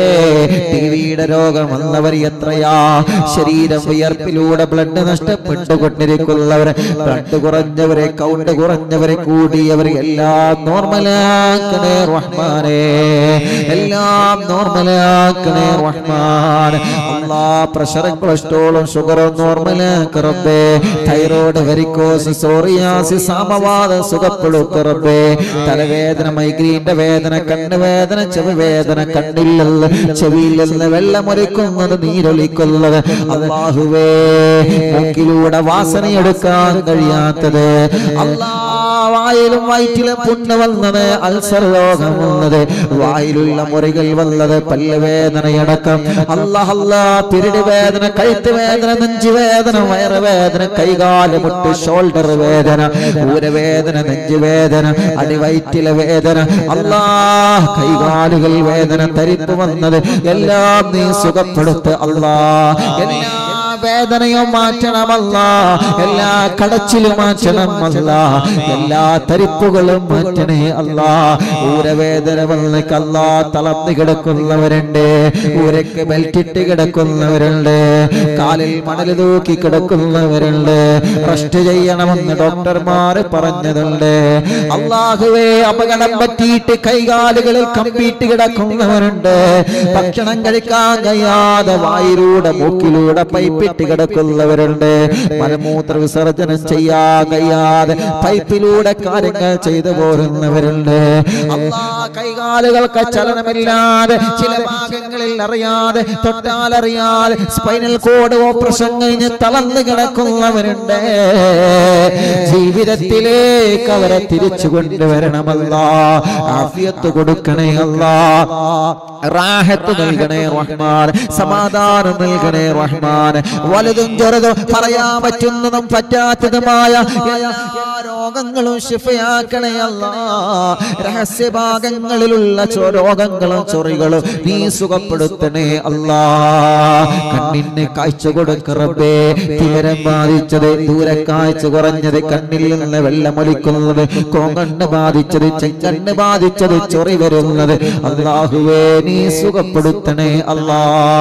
ടിവിയുടെ രോഗം വന്നവർ എത്രയാ ശരീരം വിയർപ്പിലൂടെ ബ്ലഡ് നഷ്ടപ്പെട്ടുകൊണ്ടിരിക്കുന്നവർ ബ്ലഡ് കുറഞ്ഞവരെ കൗണ്ട് കുറഞ്ഞവരെ കൂടിയവർ എല്ലാം നോർമലാക്കണേ റഹ്മാനെ എല്ലാം നോർമലാക്കണേ റഹ്മാൻ അല്ലാ പ്രഷറും കൊളസ്ട്രോളും ഷുഗറും നോർമലാക്കറബേ തൈറോയ്ഡ് വെരിക്കോസ് സോറിയാസിസ് സാമവാദം സുഖപ്പെടുത്തറബേ തലവേദന മൈഗ്രീന്റെ വേദന കണ്ണുവേദന ചെവി വേദന കണ്ണില്ലെന്ന് ചെവിയില്ലെന്ന് വെള്ളമൊലിക്കുന്നത് നീരൊലിക്കുന്നത് അള്ളാഹുവേ മൂക്കിലൂടെ വാസനയെടുക്കാൻ കഴിയാത്തത് അല്ലാ വായിലും വയറ്റിലും പുണ്ണ് വന്നത് അൾസർ രോഗം വന്നത് വായിലുള്ള മുറികൾ വന്നത് പല്ലുവേദനയടക്കം അല്ലാഹ് അല്ലാ പിരിടി വേദന കഴുത്ത് വേദന നെഞ്ചു വേദന വയറ് വേദന കൈകാല് മുട്ട് ഷോൾഡർ വേദന ഊരവേദന നെഞ്ചു വേദന അടിവയറ്റിലെ വേദന അല്ലാ കൈകാലുകൾ വേദന തരിപ്പ് വന്നത് എല്ലാം നീ സുഖപ്പെടുത്ത് അല്ലാ എല്ലാ വേദനയും മാറ്റണമല്ല എല്ലാ കടച്ചിലും മാറ്റണമല്ല എല്ലാ തരിപ്പുകളും മാറ്റണേ അല്ല ഊരവേദന വന്നേക്കല്ല തളർന്നു കിടക്കുന്നവരുണ്ട് ഊരക്ക് ബെൽറ്റിട്ട് കിടക്കുന്നവരുണ്ട് കാലിൽ മണൽ തൂക്കി കിടക്കുന്നവരുണ്ട് റെസ്റ്റ് ചെയ്യണമെന്ന് ഡോക്ടർമാർ പറഞ്ഞതുണ്ട് അള്ളാഹുവേ അപകടം പറ്റിയിട്ട് കൈകാലുകളിൽ കമ്പിയിട്ട് കിടക്കുന്നവരുണ്ട് ഭക്ഷണം കഴിക്കാൻ കഴിയാതെ വായിലൂടെ മൂക്കിലൂടെ പൈപ്പിട്ട് കിടക്കുന്നവരുണ്ട് മലമൂത്ര വിസർജനം ചെയ്യാൻ കഴിയാതെ പൈപ്പിലൂടെ കാര്യങ്ങൾ ചെയ്തു പോരുന്നവരുണ്ട് അല്ലാ കൈകാലുകൾക്ക് ചലനമില്ലാതെ ചില ഭാഗങ്ങളിൽ അറിയാതെ തൊട്ടാൽ അറിയാതെ സ്പൈനൽ കോഡ് ഓപ്പറേഷൻ കഴിഞ്ഞ് തളർന്നു കിടക്കുന്നവരുണ്ട് ജീവിതത്തിലേക്ക് അവരെ തിരിച്ചു കൊണ്ടുവരണമല്ല ആഫിയത്ത് കൊടുക്കണേ അല്ലാ റാഹത്ത് നൽകണേ റഹ്മാൻ സമാധാനം നൽകണേ റഹ്മാൻ വലുതും ചെറുതും പറയാൻ പറ്റുന്നതും പറ്റാത്തതുമായ എല്ലാ രോഗങ്ങളും ശിഫയാക്കണേ അല്ലാ രഹസ്യഭാഗങ്ങളിലുള്ള ചൊ- രോഗങ്ങളും ചൊറികളും നീ സുഖപ്പെടുത്തണേ അല്ലാ കണ്ണിന് കാഴ്ച കൊടുക്കറബേ തിമരം ബാധിച്ചത് ദൂരെ കാഴ്ച കുറഞ്ഞത് കണ്ണിൽ നിന്ന് വെള്ളമൊലിക്കുന്നത് കോങ്കണ്ണ് ബാധിച്ചത് ചെങ്കണ്ണ് ബാധിച്ചത് ചൊറി വരുന്നത് അള്ളാഹുവേ നീ സുഖപ്പെടുത്തണേ അല്ലാ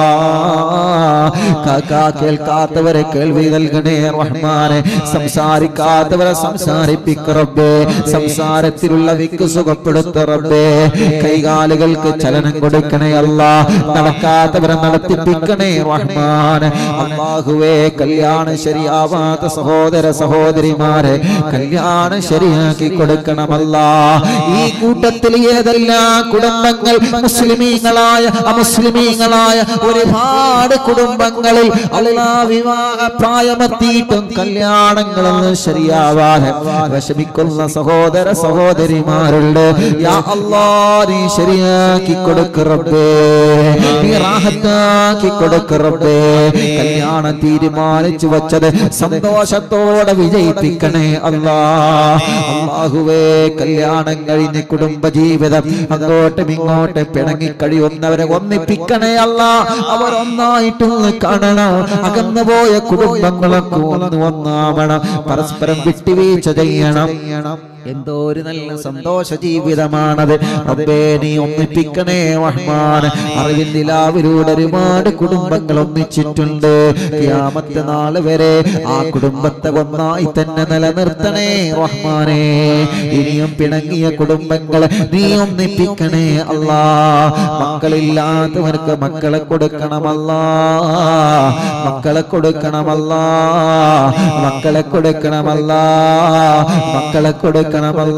കാക്കാ കേൾക്കാത്തവരെ കേൾവി നൽകണേ റഹ്മാനെ സംസാരിക്കാത്തവരെ സംസാരിപ്പിക്കറബേ സംസാരത്തിലുള്ള വിക്ക് സുഖപ്പെടുത്ത റബ്ബേ കൈകാലുകൾക്ക് ചലനം കൊടുക്കണേ അല്ലാ നടക്കാത്തവരെ നടത്തിപ്പിക്കണേ റഹ്മാൻ അള്ളാഹുവേ കല്യാണം ശരിയാവാത്ത സഹോദര സഹോദരിമാരെ കല്യാണം ശരിയാക്കി കൊടുക്കണമല്ല ഈ കൂട്ടത്തിൽ ഏതെല്ലാം കുടുംബങ്ങൾ മുസ്ലിമീങ്ങളായ അമുസ്ലിമീങ്ങളായ ഒരുപാട് കുടുംബങ്ങളിൽ അല്ലാ വിവാഹ പ്രായമെത്തിയിട്ടും കല്യാണങ്ങളൊന്നും ശരിയാവാതെ വിഷമിക്കുന്ന സഹോദര സഹോദരിമാരുണ്ട് യാ അല്ലാ നീ ശരിയാക്കി കൊടുക്കറബേ നീ റാഹത്താക്കി കൊടുക്കറബേ കല്യാണം തീരുമാനിച്ചു വച്ചത് സന്തോഷത്തോടെ വിജയിപ്പിക്കണേ അല്ലാ അള്ളാഹുവേ കല്യാണം കഴിഞ്ഞ് കുടുംബജീവിതം അങ്ങോട്ടും ഇങ്ങോട്ടും പിണങ്ങി കഴിയുന്നവരെ ഒന്നിപ്പിക്കണേ അല്ല അവർ ഒന്നായിട്ടൊന്ന് കാണണം അകന്നു പോയ കുടുംബങ്ങളൊക്കെ ഒന്ന് ഒന്നാവണം പരസ്പരം വിട്ടുവീഴ്ച ചെയ്യണം എന്തോ ഒരു നല്ല സന്തോഷ ജീവിതമാണത് റബ്ബേ നീ ഒന്നിപ്പിക്കണേ റഹ്മാൻ അറിവിൻ നിലാവിലൂടെ ഒരുപാട് കുടുംബങ്ങൾ ഒന്നിച്ചിട്ടുണ്ട് ഖിയാമത്ത് നാൾ വരെ ആ കുടുംബത്തെ ഒന്നായി തന്നെ നിലനിർത്തണേ റഹ്മാനെ ഇനിയും പിണങ്ങിയ കുടുംബങ്ങളെ നീ ഒന്നിപ്പിക്കണേ അല്ലാ മക്കളില്ലാത്തവർക്ക് മക്കളെ കൊടുക്കണമല്ലാ മക്കളെ കൊടുക്കണമല്ലാ മക്കളെ കൊടുക്കണമല്ലാ മക്കളെ കൊടുക്കണമല്ലാ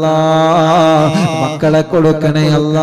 മക്കളെ കൊടുക്കണേ അല്ലാ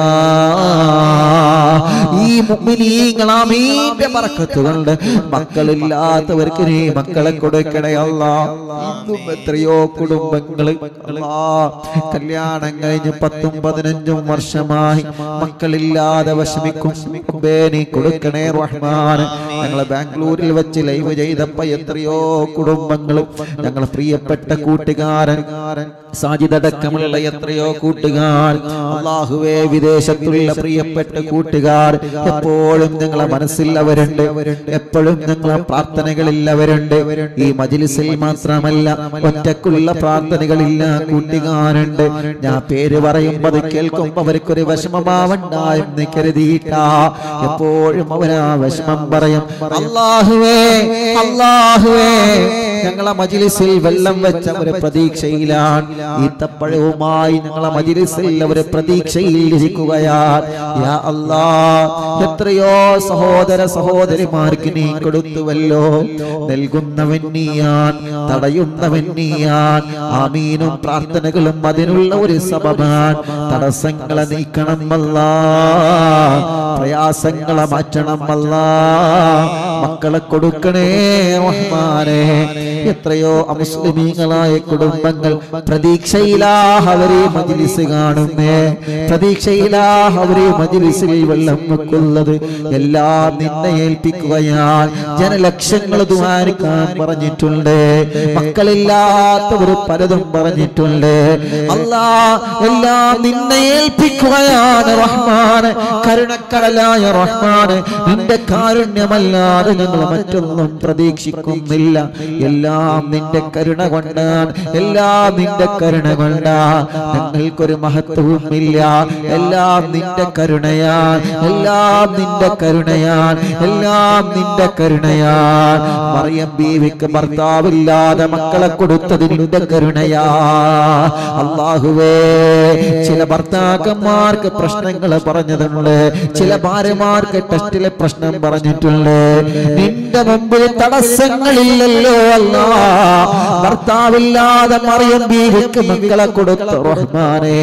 ഈ മുഅ്മിനീങ്ങളാമീന്റെ ബർക്കത്തുകൊണ്ട് മക്കളില്ലാത്തവർക്ക് നീ മക്കളെ കൊടുക്കണേ അല്ലാ ഇന്നും എത്രയോ കുടുംബങ്ങൾ അല്ലാ കല്യാണം കഴിഞ്ഞ് പത്തും പതിനഞ്ചും വർഷമായി മക്കളില്ലാതെ വിഷമിക്കും റബ്ബേ നീ കൊടുക്കണേ റഹ്മാൻ ഞങ്ങളെ ബാംഗ്ലൂരിൽ വെച്ച് ലൈവ് ചെയ്തപ്പോ എത്രയോ കുടുംബങ്ങൾ ഞങ്ങളെ പ്രിയപ്പെട്ട കൂട്ടുകാരൻ സാജിദ സാജിദടക്കമുള്ള എത്രയോ കൂട്ടുകാർ അള്ളാഹുവേ വിദേശത്തുള്ള പ്രിയപ്പെട്ട കൂട്ടുകാർ എപ്പോഴും ഞങ്ങളെ മനസ്സിൽ അവരുണ്ട് എപ്പോഴും ഞങ്ങളെ പ്രാർത്ഥനകളിൽ അവരുണ്ട് ഈ മജിലിസിൽ മാത്രമല്ല ഒറ്റക്കുള്ള പ്രാർത്ഥനകളില്ല കൂട്ടുകാരുണ്ട് ഞാൻ പേര് പറയുമ്പോ അത് കേൾക്കുമ്പോ അവർക്കൊരു വിഷമമാവണ്ട എന്ന് കരുതിയിട്ടാ എപ്പോഴും അവരാ വിഷമം പറയും അള്ളാഹുവേ അള്ളാഹുവേ ഞങ്ങളെ മജിലിസിൽ വെള്ളം വെച്ച ഒരു പ്രതീക്ഷയിലാണ് ഈത്തപ്പഴവുമായി ഞങ്ങളെ മജിലിസിൽ ഒരു പ്രതീക്ഷയിൽ ഇരിക്കുകയാണ് യാ അല്ലാ എത്രയോ സഹോദര സഹോദരിമാർക്ക് നീ കൊടുത്തുവല്ലോ നൽകുന്നവൻ നീയാൻ തടയുന്നവൻ നീയാൻ ആമീനും പ്രാർത്ഥനകളും അതിനുള്ള ഒരു സബബാൻ തടസ്സങ്ങളെ നീക്കണം അല്ലാ പ്രയാസങ്ങളെ മാറ്റണം അല്ലാ മക്കളെ കൊടുക്കണേ റഹ്മാനെ എത്രയോ അമുസ്ലിമീങ്ങളായ കുടുംബങ്ങൾ പ്രതീക്ഷയിലാ അവരെ മജിലിസ് കാണുന്നേ പ്രതീക്ഷയിലാ അവരെ മജിലിസിൽ വെള്ളം വെക്കുന്നത് എല്ലാം നിന്നെ ഏൽപ്പിക്കുകയാൽ ജനലക്ഷങ്ങൾ ദ്വാരിക്കാൻ പറഞ്ഞിട്ടുണ്ട് മക്കളില്ലാത്തവർ പലതും പറഞ്ഞിട്ടുണ്ട് അല്ലാ എല്ലാം നിന്നെ ഏൽപ്പിക്കുകയാണ് റഹ്മാന് കരുണക്കടലായ റഹ്മാന് നിന്റെ കാരുണ്യമല്ലാതെ ഞങ്ങൾ മറ്റൊന്നും പ്രതീക്ഷിക്കുന്നില്ല എല്ലാം നിന്റെ കരുണ കൊണ്ടാണ് എല്ലാം നിന്റെ കരുണ കൊണ്ടാ ഞങ്ങൾക്കൊരു മഹത്വവുമില്ല എല്ലാം നിന്റെ കരുണയാൻ എല്ലാം നിന്റെ കരുണയാൻ എല്ലാം നിന്റെ കരുണയാൻ മറിയം ബീവിക്ക് ഭർത്താവില്ലാതെ മക്കളെ കൊടുത്തത് നിന്റെ കരുണയാ അള്ളാഹുവേ ചില ഭർത്താക്കന്മാർക്ക് പ്രശ്നങ്ങൾ പറഞ്ഞതുണ്ട് ചില ഭാര്യമാർക്ക് ടെസ്റ്റിലെ പ്രശ്നം പറഞ്ഞിട്ടുണ്ട് നിന്റെ മുമ്പിൽ തടസ്സങ്ങളില്ലല്ലോ അല്ല ഭർത്താവില്ലാതെ മറിയം ബീവിക്ക് മക്കളെ കൊടുത്ത റഹ്മാനേ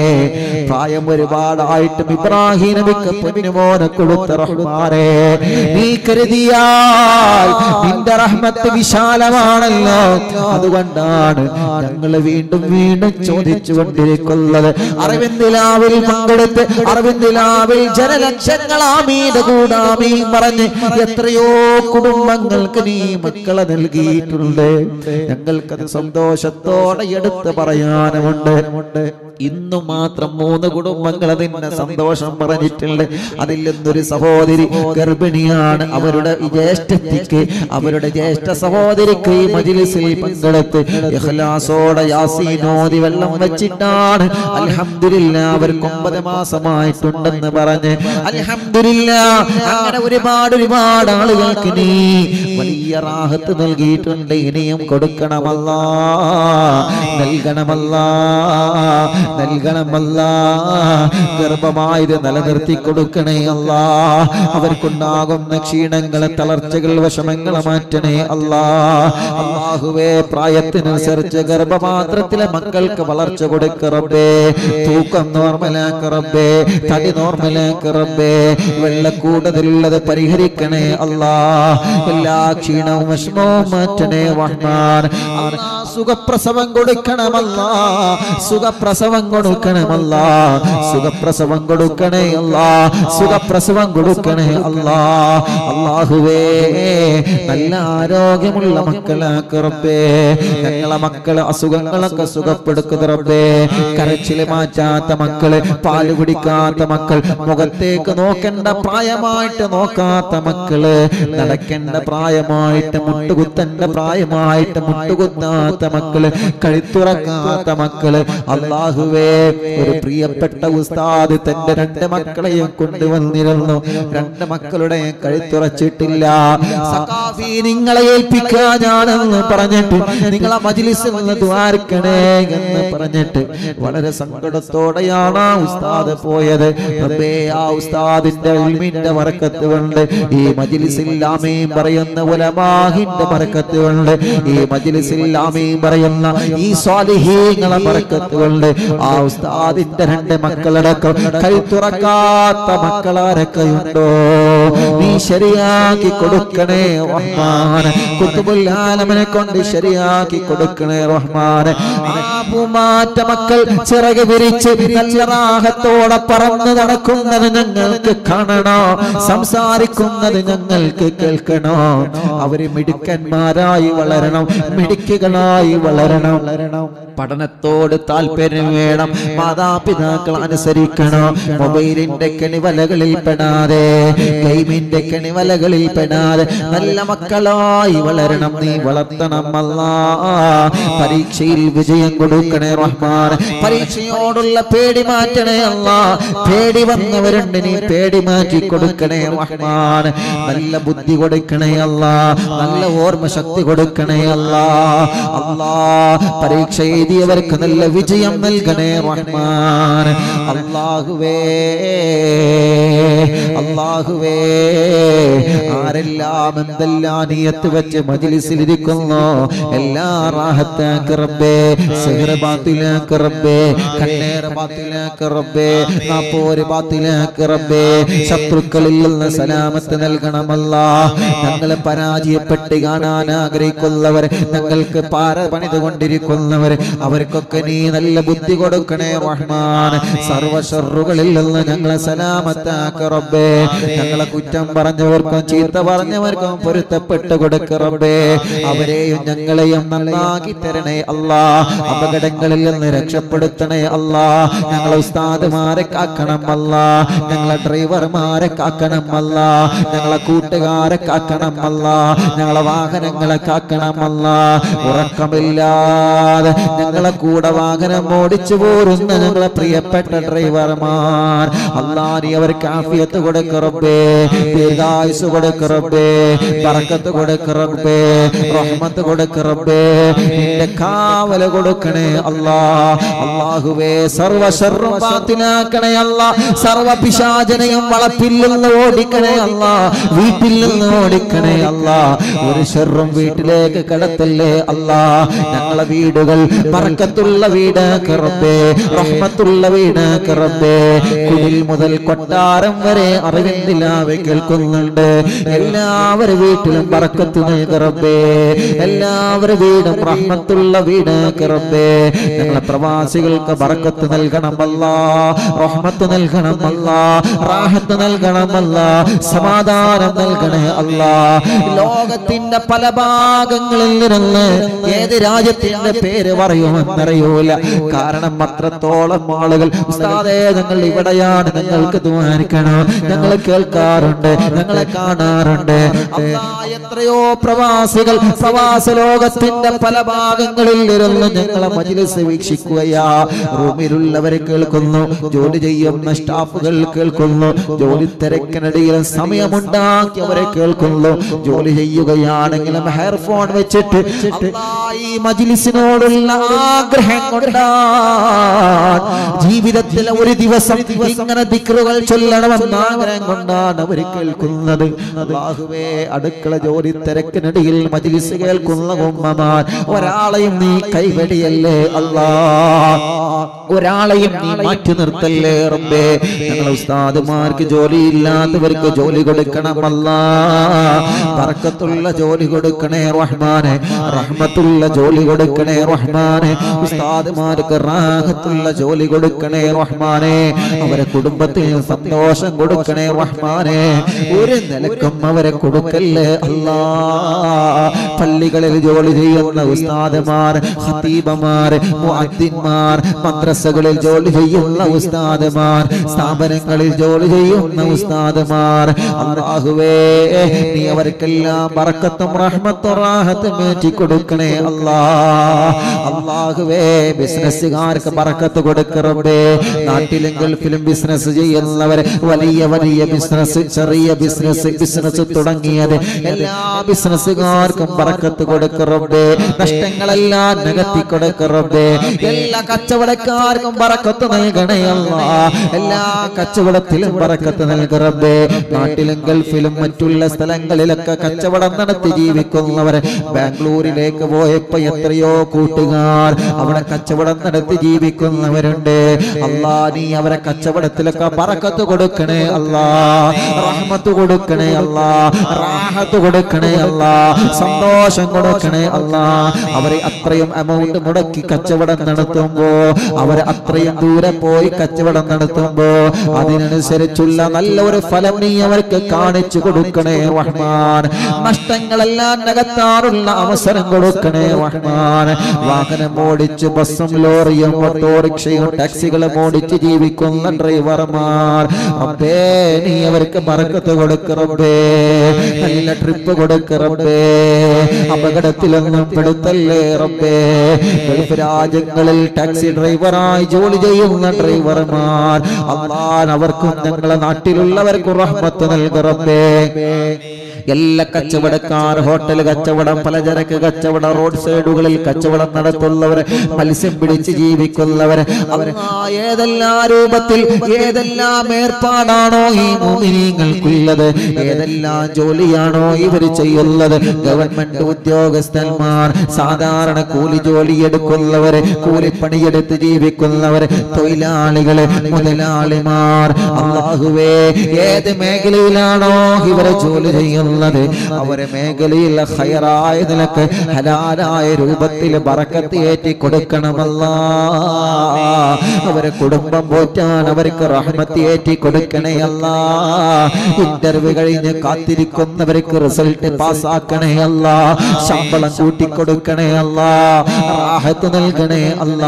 പ്രായം ഒരുപാടായിട്ടും ഇബ്രാഹിം നബിക്ക് പൊന്നുമോനെ കൊടുത്ത റഹ്മാനേ നീ കരുതിയാൽ നിന്റെ റഹ്മത്ത് വിശാലമാണല്ലോ അതുകൊണ്ടാണ് ഞങ്ങൾ വീണ്ടും വീണ്ടും ചോദിച്ചു കൊണ്ടിരിക്കുന്നത് അറിവിന്ദിലാവിൽ പങ്കെടുത്ത് അറിവിന്ദിലാവിൽ ജനലക്ഷങ്ങൾ ആമീന കൂടാമീ പറഞ്ഞ് എത്രയോ കുടുംബങ്ങൾക്ക് നീ മക്കളെ നൽകിയിട്ടുണ്ട് ഞങ്ങൾക്കത് സന്തോഷത്തോടെ എടുത്ത് പറയാനുമുണ്ട് ഇന്നു മാത്രം മൂന്ന് കുടുംബങ്ങൾ അതിന്റെ സന്തോഷം പറഞ്ഞിട്ടുണ്ട് അതിൽ നിന്നൊരു സഹോദരി ഗർഭിണിയാണ് അവരുടെ ഈ ജ്യേഷ്ഠത്തിക്ക് അവരുടെ ജ്യേഷ്ഠ സഹോദരിക്ക് ഈ മജിലിസിൽ പങ്കെടുത്ത് ഇഖ്ലാസോടെ യാസീനോദി വെള്ളം വെച്ചിട്ടാണ് അൽഹംദുലില്ല അവർക്ക് ഒമ്പത് മാസമായിട്ടുണ്ടെന്ന് പറഞ്ഞ് അൽഹംദുലില്ല അങ്ങനെ ഒരുപാട് ഒരുപാട് ആളുകൾക്ക് നീ വലിയ റാഹത്ത് നൽകിയിട്ടുണ്ട് ഇനിയും കൊടുക്കണമല്ല നൽകണമല്ല നൽകണമല്ല ഗർഭമായത് നിലനിർത്തി കൊടുക്കണേ അല്ല അവർക്കുണ്ടാകുന്ന ക്ഷീണങ്ങളെ തളർച്ചകൾ വിഷമങ്ങളെ മാറ്റണേ അല്ലാ അള്ളാഹുവേ പ്രായത്തിനനുസരിച്ച് ഗർഭപാത്രത്തിലെ മക്കൾക്ക് വളർച്ച കൊടുക്കറബേ തൂക്കം നോർമലാക്കറബേ തടി നോർമലാക്കറബേ വെള്ള കൂടുതലുള്ളത് പരിഹരിക്കണേ അല്ലാ എല്ലാ ക്ഷീണവും വിഷമവും മാറ്റണേ വണ്ണാൻ സുഖപ്രസവം കൊടുക്കണമല്ല സുഖപ്രസവം കൊടുക്കണമല്ല സുഖപ്രസവം കൊടുക്കണേ അല്ല സുഖപ്രസവം കൊടുക്കണേ അല്ല അള്ളാഹുവേ നല്ല ആരോഗ്യമുള്ള മക്കളാക്ക് റബ്ബേ ഞങ്ങളെ മക്കളെ അസുഖങ്ങളൊക്കെ സുഖപ്പെടുക്കുന്ന റബ്ബേ കരച്ചില് മാറ്റാത്ത മക്കള് പാല് കുടിക്കാത്ത മക്കൾ മുഖത്തേക്ക് നോക്കേണ്ട പ്രായമായിട്ട് നോക്കാത്ത മക്കള് നടക്കേണ്ട പ്രായമായിട്ട് മുട്ടുകുത്തേണ്ട പ്രായമായിട്ട് മുട്ടുകുത്താത്ത മക്കള് കഴുത്തുറക്കാത്ത മക്കള് അള്ളാഹുവേ ഒരു പ്രിയപ്പെട്ട ഉസ്താദ് തന്റെ രണ്ട് മക്കളെയും കൊണ്ടുവന്നിരുന്നു രണ്ട് മക്കളുടെ കഴുത്തുറച്ചിട്ടില്ല സഖാഫി നിങ്ങളെ ഏൽപ്പിക്കാനാണെന്ന് പറഞ്ഞിട്ട് നിങ്ങളെ മജിലിസിൽ നിന്ന് ദ്വാരക്കണേ എന്ന് പറഞ്ഞിട്ട് വളരെ സങ്കടത്തോടെയാണ് ആ ഉസ്താദ് പോയത് റബ്ബേ ആ ഉസ്താദിന്റെ ഇൽമിന്റെ വറക്കത്ത് കൊണ്ട് ഈ മജിലിസിൽ ആമീൻ പറയുന്ന ഉലമാഹിന്റെ ബറക്കത്ത് കൊണ്ട് ഈ മജ്ലിസിൽ ആമീൻ പറയുന്ന ഈ സ്വാലിഹീങ്ങളെ ബറക്കത്ത് കൊണ്ട് ആ ഉസ്താദിന്റെ രണ്ട് മക്കളടക്കം കൈ തുറക്കാത്ത മക്കളാരൊക്കെയുണ്ടോ നീ ശരിയാക്കി കൊടുക്കണേ റഹ്മാൻ കുത്തുബുൽ ആലമിനെ കൊണ്ട് ശരിയാക്കി കൊടുക്കണേ റഹ്മാൻ പൂമാറ്റ മക്കൾ ചിറക് വിരിച്ച് നല്ല റാഹത്തോടെ പറന്ന് നടക്കുന്നത് ഞങ്ങൾക്ക് കാണണോ സംസാരിക്കുന്നത് ഞങ്ങൾക്ക് കേൾക്കണോ അവര് മിടുക്കന്മാരായി വളരണം മിടുക്കുകളായി വളരണം വളരണം പഠനത്തോട് താല്പര്യം വേണം മാതാപിതാക്കൾ അനുസരിക്കണം മൊബൈലിന്റെ കെണിവലകളിൽ പെടാതെ ഗെയിമിന്റെ കെണിവലകളിൽ പെടാതെ നല്ല മക്കളായി വളരണം നീ വളർത്തണം അല്ലാ പരീക്ഷയിൽ വിജയം കൊടുക്കണേ റഹ്മാൻ പരീക്ഷയോടുള്ള പേടി മാറ്റണേ അല്ലാ പേടി വന്നവരുണ്ട് നീ പേടി മാറ്റി കൊടുക്കണേ റഹ്മാൻ നല്ല ബുദ്ധി കൊടുക്കണേ അല്ലാ നല്ല ഓർമ്മ ശക്തി കൊടുക്കണേ അല്ലാ അല്ലാ പരീക്ഷ എഴുതിയവർക്ക് നല്ല വിജയം നൽകണേ റഹ്മാൻ അല്ലാഹുവേ അല്ലാഹുവേ ആരെല്ലാം എന്തെല്ലാം നീയത്ത് വെച്ച് മജിലിസിലിരിക്കുന്നു എല്ലാ റാഹത്താക്ക് റബ്ബേ സിഹ്റ് ബാത്തിലാക്ക് റബ്ബേ കണ്ണേറ് ബാത്തിലാക്ക് റബ്ബേ നാപ്പോര് ബാത്തിലാക്ക് റബ്ബേ ശത്രുക്കളിൽ നിന്ന് സലാമത്ത് നൽകണമല്ല ഞങ്ങളെ പരാജയപ്പെട്ട് കാണാൻ ആഗ്രഹിക്കുന്നവർ ഞങ്ങൾക്ക് പാര പണിതുകൊണ്ടിരിക്കുന്നവർ അവർക്കൊക്കെ നീ നല്ല ബുദ്ധി കൊടുക്കണേ റഹ്മാൻ സർവശറുകളിൽ നിന്ന് ഞങ്ങളെ സലാമത്താക്ക് റബ്ബേ ഞങ്ങളെ കുറ്റം പറഞ്ഞവർക്കും ചീത്ത പറഞ്ഞവർക്കും പൊരുത്തപ്പെട്ട് കൊടുക്ക റബ്ബേ അവരെയും ഞങ്ങളെയും നന്നാക്കി തരണേ അല്ലാ അപകടങ്ങളിൽ നിന്ന് രക്ഷപ്പെടുത്തണേ അല്ലാ ഞങ്ങളെ ഉസ്താദുമാരെ കാക്കണം അല്ല ഞങ്ങളെ ഡ്രൈവർമാരെ കാക്കണം അല്ല ഞങ്ങളെ കൂട്ടുകാരെ കാക്കണം അല്ല ഞങ്ങളെ വാഹനങ്ങളെ കാക്കണം അല്ല ഉറക്കമില്ലാതെ ഞങ്ങളെ കൂടെ വാഹനം ഓടിച്ചു പോരുന്ന ഞങ്ങളെ പ്രിയപ്പെട്ട ഡ്രൈവർമാർ അല്ലാ നീ അവർക്ക് ആഫിയത്ത് കൊടുക്കറബേ ദീർഘായുസ് കൊടുക്കറബേ ബറക്കത്ത് കൊടുക്കറബേ റഹ്മത്ത് കൊടുക്കറബേ നിന്റെ കാവല് കൊടുക്കണേ അല്ലാ അല്ലാഹുവേ സർവ ശർറും ബാത്തിലാക്കണേ അല്ലാ സർവ പിശാചനയും വളപ്പിൽ നിന്ന് ഓടിക്കണേ അല്ലാ വീട്ടിൽ നിന്ന് ഓടിക്കണേ അല്ലാ ഒരു ശർറും വീട്ടിലേക്ക് കടത്തല്ലേ അല്ലാ ഞങ്ങളെ വീടുകൾ പറക്കത്തുള്ള വീട് കറബേ റഹ്മത്തുള്ള വീട് കറബേ കുടിൽ മുതൽ കൊട്ടാരം വരെ അറിവിന്ദിലാവ് കേൾക്കുന്നുണ്ട് എല്ലാവരും വീട്ടിലും പറക്കത്ത് നൽകറബേ എല്ലാവരും വീടും റഹ്മത്തുള്ള വീട് കറബേ ഞങ്ങളെ പ്രവാസികൾക്ക് ബറക്കത്ത് നൽകണമല്ല റഹ്മത്ത് നൽകണമല്ല റാഹത്ത് നൽകണമല്ല സമാധാനം നൽകണേ അല്ല ലോകത്തിന്റെ പല ഭാഗങ്ങളിൽ നിന്ന് ഏത് രാജ്യത്തിന്റെ പേര് പറയുമെന്നറിയൂല കാരണം അത്രത്തോളം ആളുകൾ ഉസ്താദേ ഞങ്ങൾ ഇവിടെയാണ് ഞങ്ങൾക്ക് ദ്വാരിക്കണം ഞങ്ങൾ കേൾക്കാറുണ്ട് ഞങ്ങളെ കാണാറുണ്ട് അല്ലാ, എത്രയോ പ്രവാസികൾ പ്രവാസ ലോകത്തിന്റെ പല ഭാഗങ്ങളിൽ ഇരുന്ന് ഞങ്ങളെ മജിലിസ് വീക്ഷിക്കുകയാ റൂമിലുള്ളവരെ കേൾക്കുന്നു ജോലി ചെയ്യുന്ന സ്റ്റാഫുകൾ കേൾക്കുന്നു ജോലി തിരക്കിനിടയിൽ സമയമുണ്ടാക്കിയവരെ കേൾക്കുന്നു ജോലി ചെയ്യുകയാണെങ്കിലും ഹെയർഫോൺ വെച്ചിട്ട് അല്ലാ, ഈ മജിലിസിനോടുള്ള ആഗ്രഹം കൊണ്ടാണ് ജീവിതത്തിൽ ഒരു ദിവസം ഇങ്ങനെ ദിക്റുകൾ ചൊല്ലണമെന്ന ആഗ്രഹം കൊണ്ടാണ് അവർ കേൾക്കുന്നത് അല്ലാഹുവേ അടുക്കള ജോലി തിരക്കിനിടയിൽ മജിലിസ് കേൾക്കുന്ന ഉമ്മമാർ ഒരാളെയും നീ കൈവടിയല്ലേ അല്ലാ ഒരാളെയും നീ മാറ്റി നിർത്തല്ലേ റബ്ബേ ഞങ്ങളെ ഉസ്താദുമാർക്ക് ജോലിയില്ലാത്തവർക്ക് ജോലി കൊടുക്കണമല്ല പറക്കത്തുള്ള ജോലി കൊടുക്കണേ റഹ്മാനെ റഹ്മത്തുള്ള ജോലി കൊടുക്കണേ റഹ്മാനെ ഉസ്താദുമാർക്ക് റാഹത്തുള്ള ജോലി കൊടുക്കണേ റഹ്മാനെ അവരെ കുടുംബത്തിൽ സന്തോഷം കൊടുക്കണേ റഹ്മാനെ ഒരു നിലക്കും അവരെ കൊടുക്കല്ലേ അല്ലാ പള്ളികളിൽ ജോലി ചെയ്യുന്ന ഉസ്താദുമാർ ഹത്തീബമാർ മുഅദ്ദിന്മാർ മദ്രസകളിൽ ജോലി ചെയ്യുന്ന ഉസ്താദുമാർ സ്ഥാപനങ്ങളിൽ ജോലി ചെയ്യുന്ന ഉസ്താദുമാർ അല്ലാഹുവേ നീ അവർക്കെല്ലാം ബറക്കത്തും റഹ്മത്തും റാഹത്തും ഏറ്റി കൊടുക്കണേ അല്ലാ അല്ലാഹുവേ ബിസിനസ്സുകാർക്ക് ബറക്കത്ത് കൊടുക്കറബേ നാട്ടിലും ഗൾഫിലും ബിസിനസ് ചെയ്യുന്നവരെ വലിയ വലിയ ബിസിനസ് ചെറിയ ബിസിനസ് ബിസിനസ് തുടങ്ങിയത് എല്ലാ ബിസിനസ്സുകാർക്കും ബറക്കത്ത് കൊടുക്കറബേ നഷ്ടങ്ങളെല്ലാം നികത്തി കൊടുക്കറബേ എല്ലാ കച്ചവടക്കാർക്കും ബറക്കത്ത് നൽകണേ അല്ലാ എല്ലാ കച്ചവടത്തിലും ബറക്കത്ത് നൽകറബേ നാട്ടിലും ഗൾഫിലും മറ്റുള്ള സ്ഥലങ്ങളിലൊക്കെ കച്ചവടം നടത്തി ജീവിക്കുന്നവർ ബാംഗ്ലൂരിലേക്ക് പോയപ്പോ എത്രയോ കൂട്ടുകാർ അവിടെ കച്ചവടം നടത്തി ജീവിക്കുന്നവരുണ്ട് അല്ലാ നീ അവരെ കച്ചവടത്തിലൊക്കെ പറക്കത്ത് കൊടുക്കണേ അല്ലാ റഹ്മത്ത് കൊടുക്കണേ അല്ലാ റാഹത്ത് കൊടുക്കണേ അല്ലാ സന്തോഷം കൊടുക്കണേ അല്ലാ അവരെ അത്രയും എമൗണ്ട് മുടക്കി കച്ചവടം നടത്തുമ്പോ അവരെ അത്രയും ദൂരെ പോയി കച്ചവടം നടത്തുമ്പോ അതിനനുസരിച്ചുള്ള നല്ല ഒരു ഫലം നീ അവർക്ക് കാണിച്ചു കൊടുക്കണേ റഹ്മാൻ നഷ്ടങ്ങളെല്ലാം നികത്താറുള്ള അവസരം കൊടുക്കണേ റഹ്മാൻ വാഹനം ഓടിച്ച് ബസ്സും ലോറിയും ഓട്ടോറിക്ഷയും ടാക്സികളും ഓടിച്ച് ജീവിക്കുന്ന ഡ്രൈവർമാർ റബ്ബേ നീ അവർക്ക് ബർക്കത്ത് കൊടുക്കറബേ നല്ല ട്രിപ്പ് കൊടുക്കറബേ അപകടത്തിലൊന്നും പെടുത്തല്ലേ റബ്ബേ ഗൾഫ് രാജ്യങ്ങളിൽ ടാക്സി ഡ്രൈവറായി ജോലി ചെയ്യുന്ന ഡ്രൈവർമാർ അള്ളാൻ അവർക്കും ഞങ്ങളെ നാട്ടിലുള്ളവർക്കും റഹ്മത്ത് നൽകറബേ എല്ലാ കച്ചവടക്കാർ ഹോട്ടൽ കച്ചവടം പലചരക്ക് കച്ചവടം റോഡ് സൈഡുകളിൽ കച്ചവടം നടത്തുന്നവർ മത്സ്യം പിടിച്ച് ജീവിക്കുന്നവർ അല്ലാ, ഏതെല്ലാം രൂപത്തിൽ ഏതെല്ലാം ഏർപ്പാടാണോ ഈ മോമിനിയങ്ങൾക്കുള്ളത് ഏതെല്ലാം ജോലിയാണോ ഇവർ ചെയ്യുന്നത് ഗവൺമെന്റ് ഉദ്യോഗസ്ഥന്മാർ സാധാരണ കൂലി ജോലി എടുക്കുന്നവര് കൂലിപ്പണിയെടുത്ത് ജീവിക്കുന്നവര് തൊഴിലാളികള് മുതലാളിമാർ അള്ളാഹുവേ ഏത് മേഖലയിലാണോ ഇവരെ ജോലി ചെയ്യുന്നത് അവരെ മേഖലയിൽ ഹയറായ നിലക്ക് ഹലാലായ രൂപത്തിൽ ബറക്കത്ത് ഏറ്റി കൊടുക്കണമല്ല അവരെ കുടുംബം പോറ്റാൻ അവർക്ക് റഹ്മത്ത് ഏറ്റി കൊടുക്കണേ അല്ല ഇന്റർവ്യൂ കഴിഞ്ഞ് കാത്തിരിക്കുന്നവർക്ക് റിസൾട്ട് പാസ്സാക്കണേ അല്ല ശമ്പളം കൂട്ടിക്കൊടുക്കണേ അല്ല റാഹത്ത് നൽകണേ അല്ല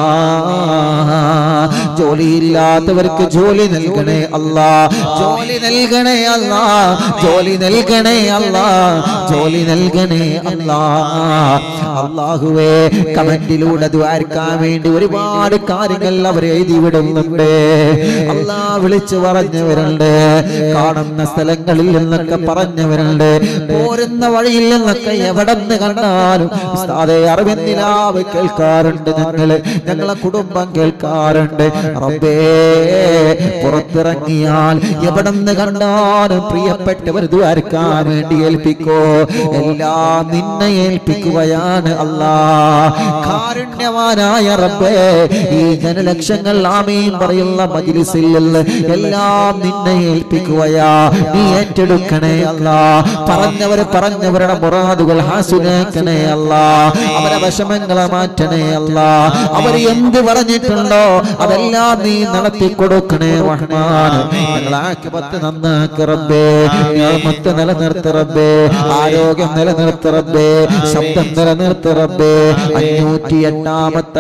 ജോലിയില്ലാത്തവർക്ക് ജോലി നൽകണേ അല്ല ജോലി നൽകണേ അല്ല ജോലി നൽകണേ അല്ല ജോലി നൽകണേ അല്ല അള്ളാഹുവേ കമന്റിലൂടെ ദ്വാരക്കാൻ വേണ്ടി ഒരുപാട് കാര്യങ്ങൾ അവർ എഴുതി വിടുന്നുണ്ട് അല്ലാ വിളിച്ചു പറഞ്ഞവരുണ്ട് കാണുന്ന സ്ഥലങ്ങളിൽ നിന്നൊക്കെ പറഞ്ഞവരുണ്ട് പോരുന്ന വഴിയിൽ നിന്നൊക്കെ എവിടെ നിന്ന് കണ്ടാലും ഉസ്താദേ അറിവിന്ദിലാവ് കേൾക്കാറുണ്ട് ഞങ്ങള് ഞങ്ങളെ കുടുംബം കേൾക്കാറുണ്ട് റബ്ബേ പുറത്തിറങ്ങിയാൽ എവിടെ നിന്ന് കണ്ടാലും പ്രിയപ്പെട്ടവർ ദ്വാരക്കാൻ വേണ്ടി ഏൽപ്പിക്കോ എല്ലാം നിന്നെ ഏൽപ്പിക്കുകയാണ് അല്ലാ കാരുണ്യവാനായ റബ്ബേ ഈ ജനലക്ഷങ്ങൾ ആമീൻ പറയുന്ന മജിലിസിൽ നിന്ന് എല്ലാം നിന്നെ ഏൽപ്പിക്കുകയാ നീ ഏറ്റെടുക്കണേ അല്ല പറഞ്ഞവര് പറഞ്ഞവരുടെ മുറാദുകൾ ഹാസുലേക്കണേ അല്ല അവരെ വിഷമങ്ങളെ മാറ്റണേ അല്ല അവർ എന്ത് പറഞ്ഞിട്ടുണ്ടോ അതെല്ലാം നീ നടത്തി കൊടുക്കണേ റഹ്മാൻ ഞങ്ങൾ ആക്കിപത്ത് നന്നാക്കി റബ്ബേ ഞാമത്ത് നിലനിർത്തി റബ്ബേ ആരോഗ്യം നിലനിർത്തി റബ്ബേ ശബ്ദം നിലനിർത്തി റബ്ബേ അഞ്ഞൂറ്റി എട്ടാമത്തെ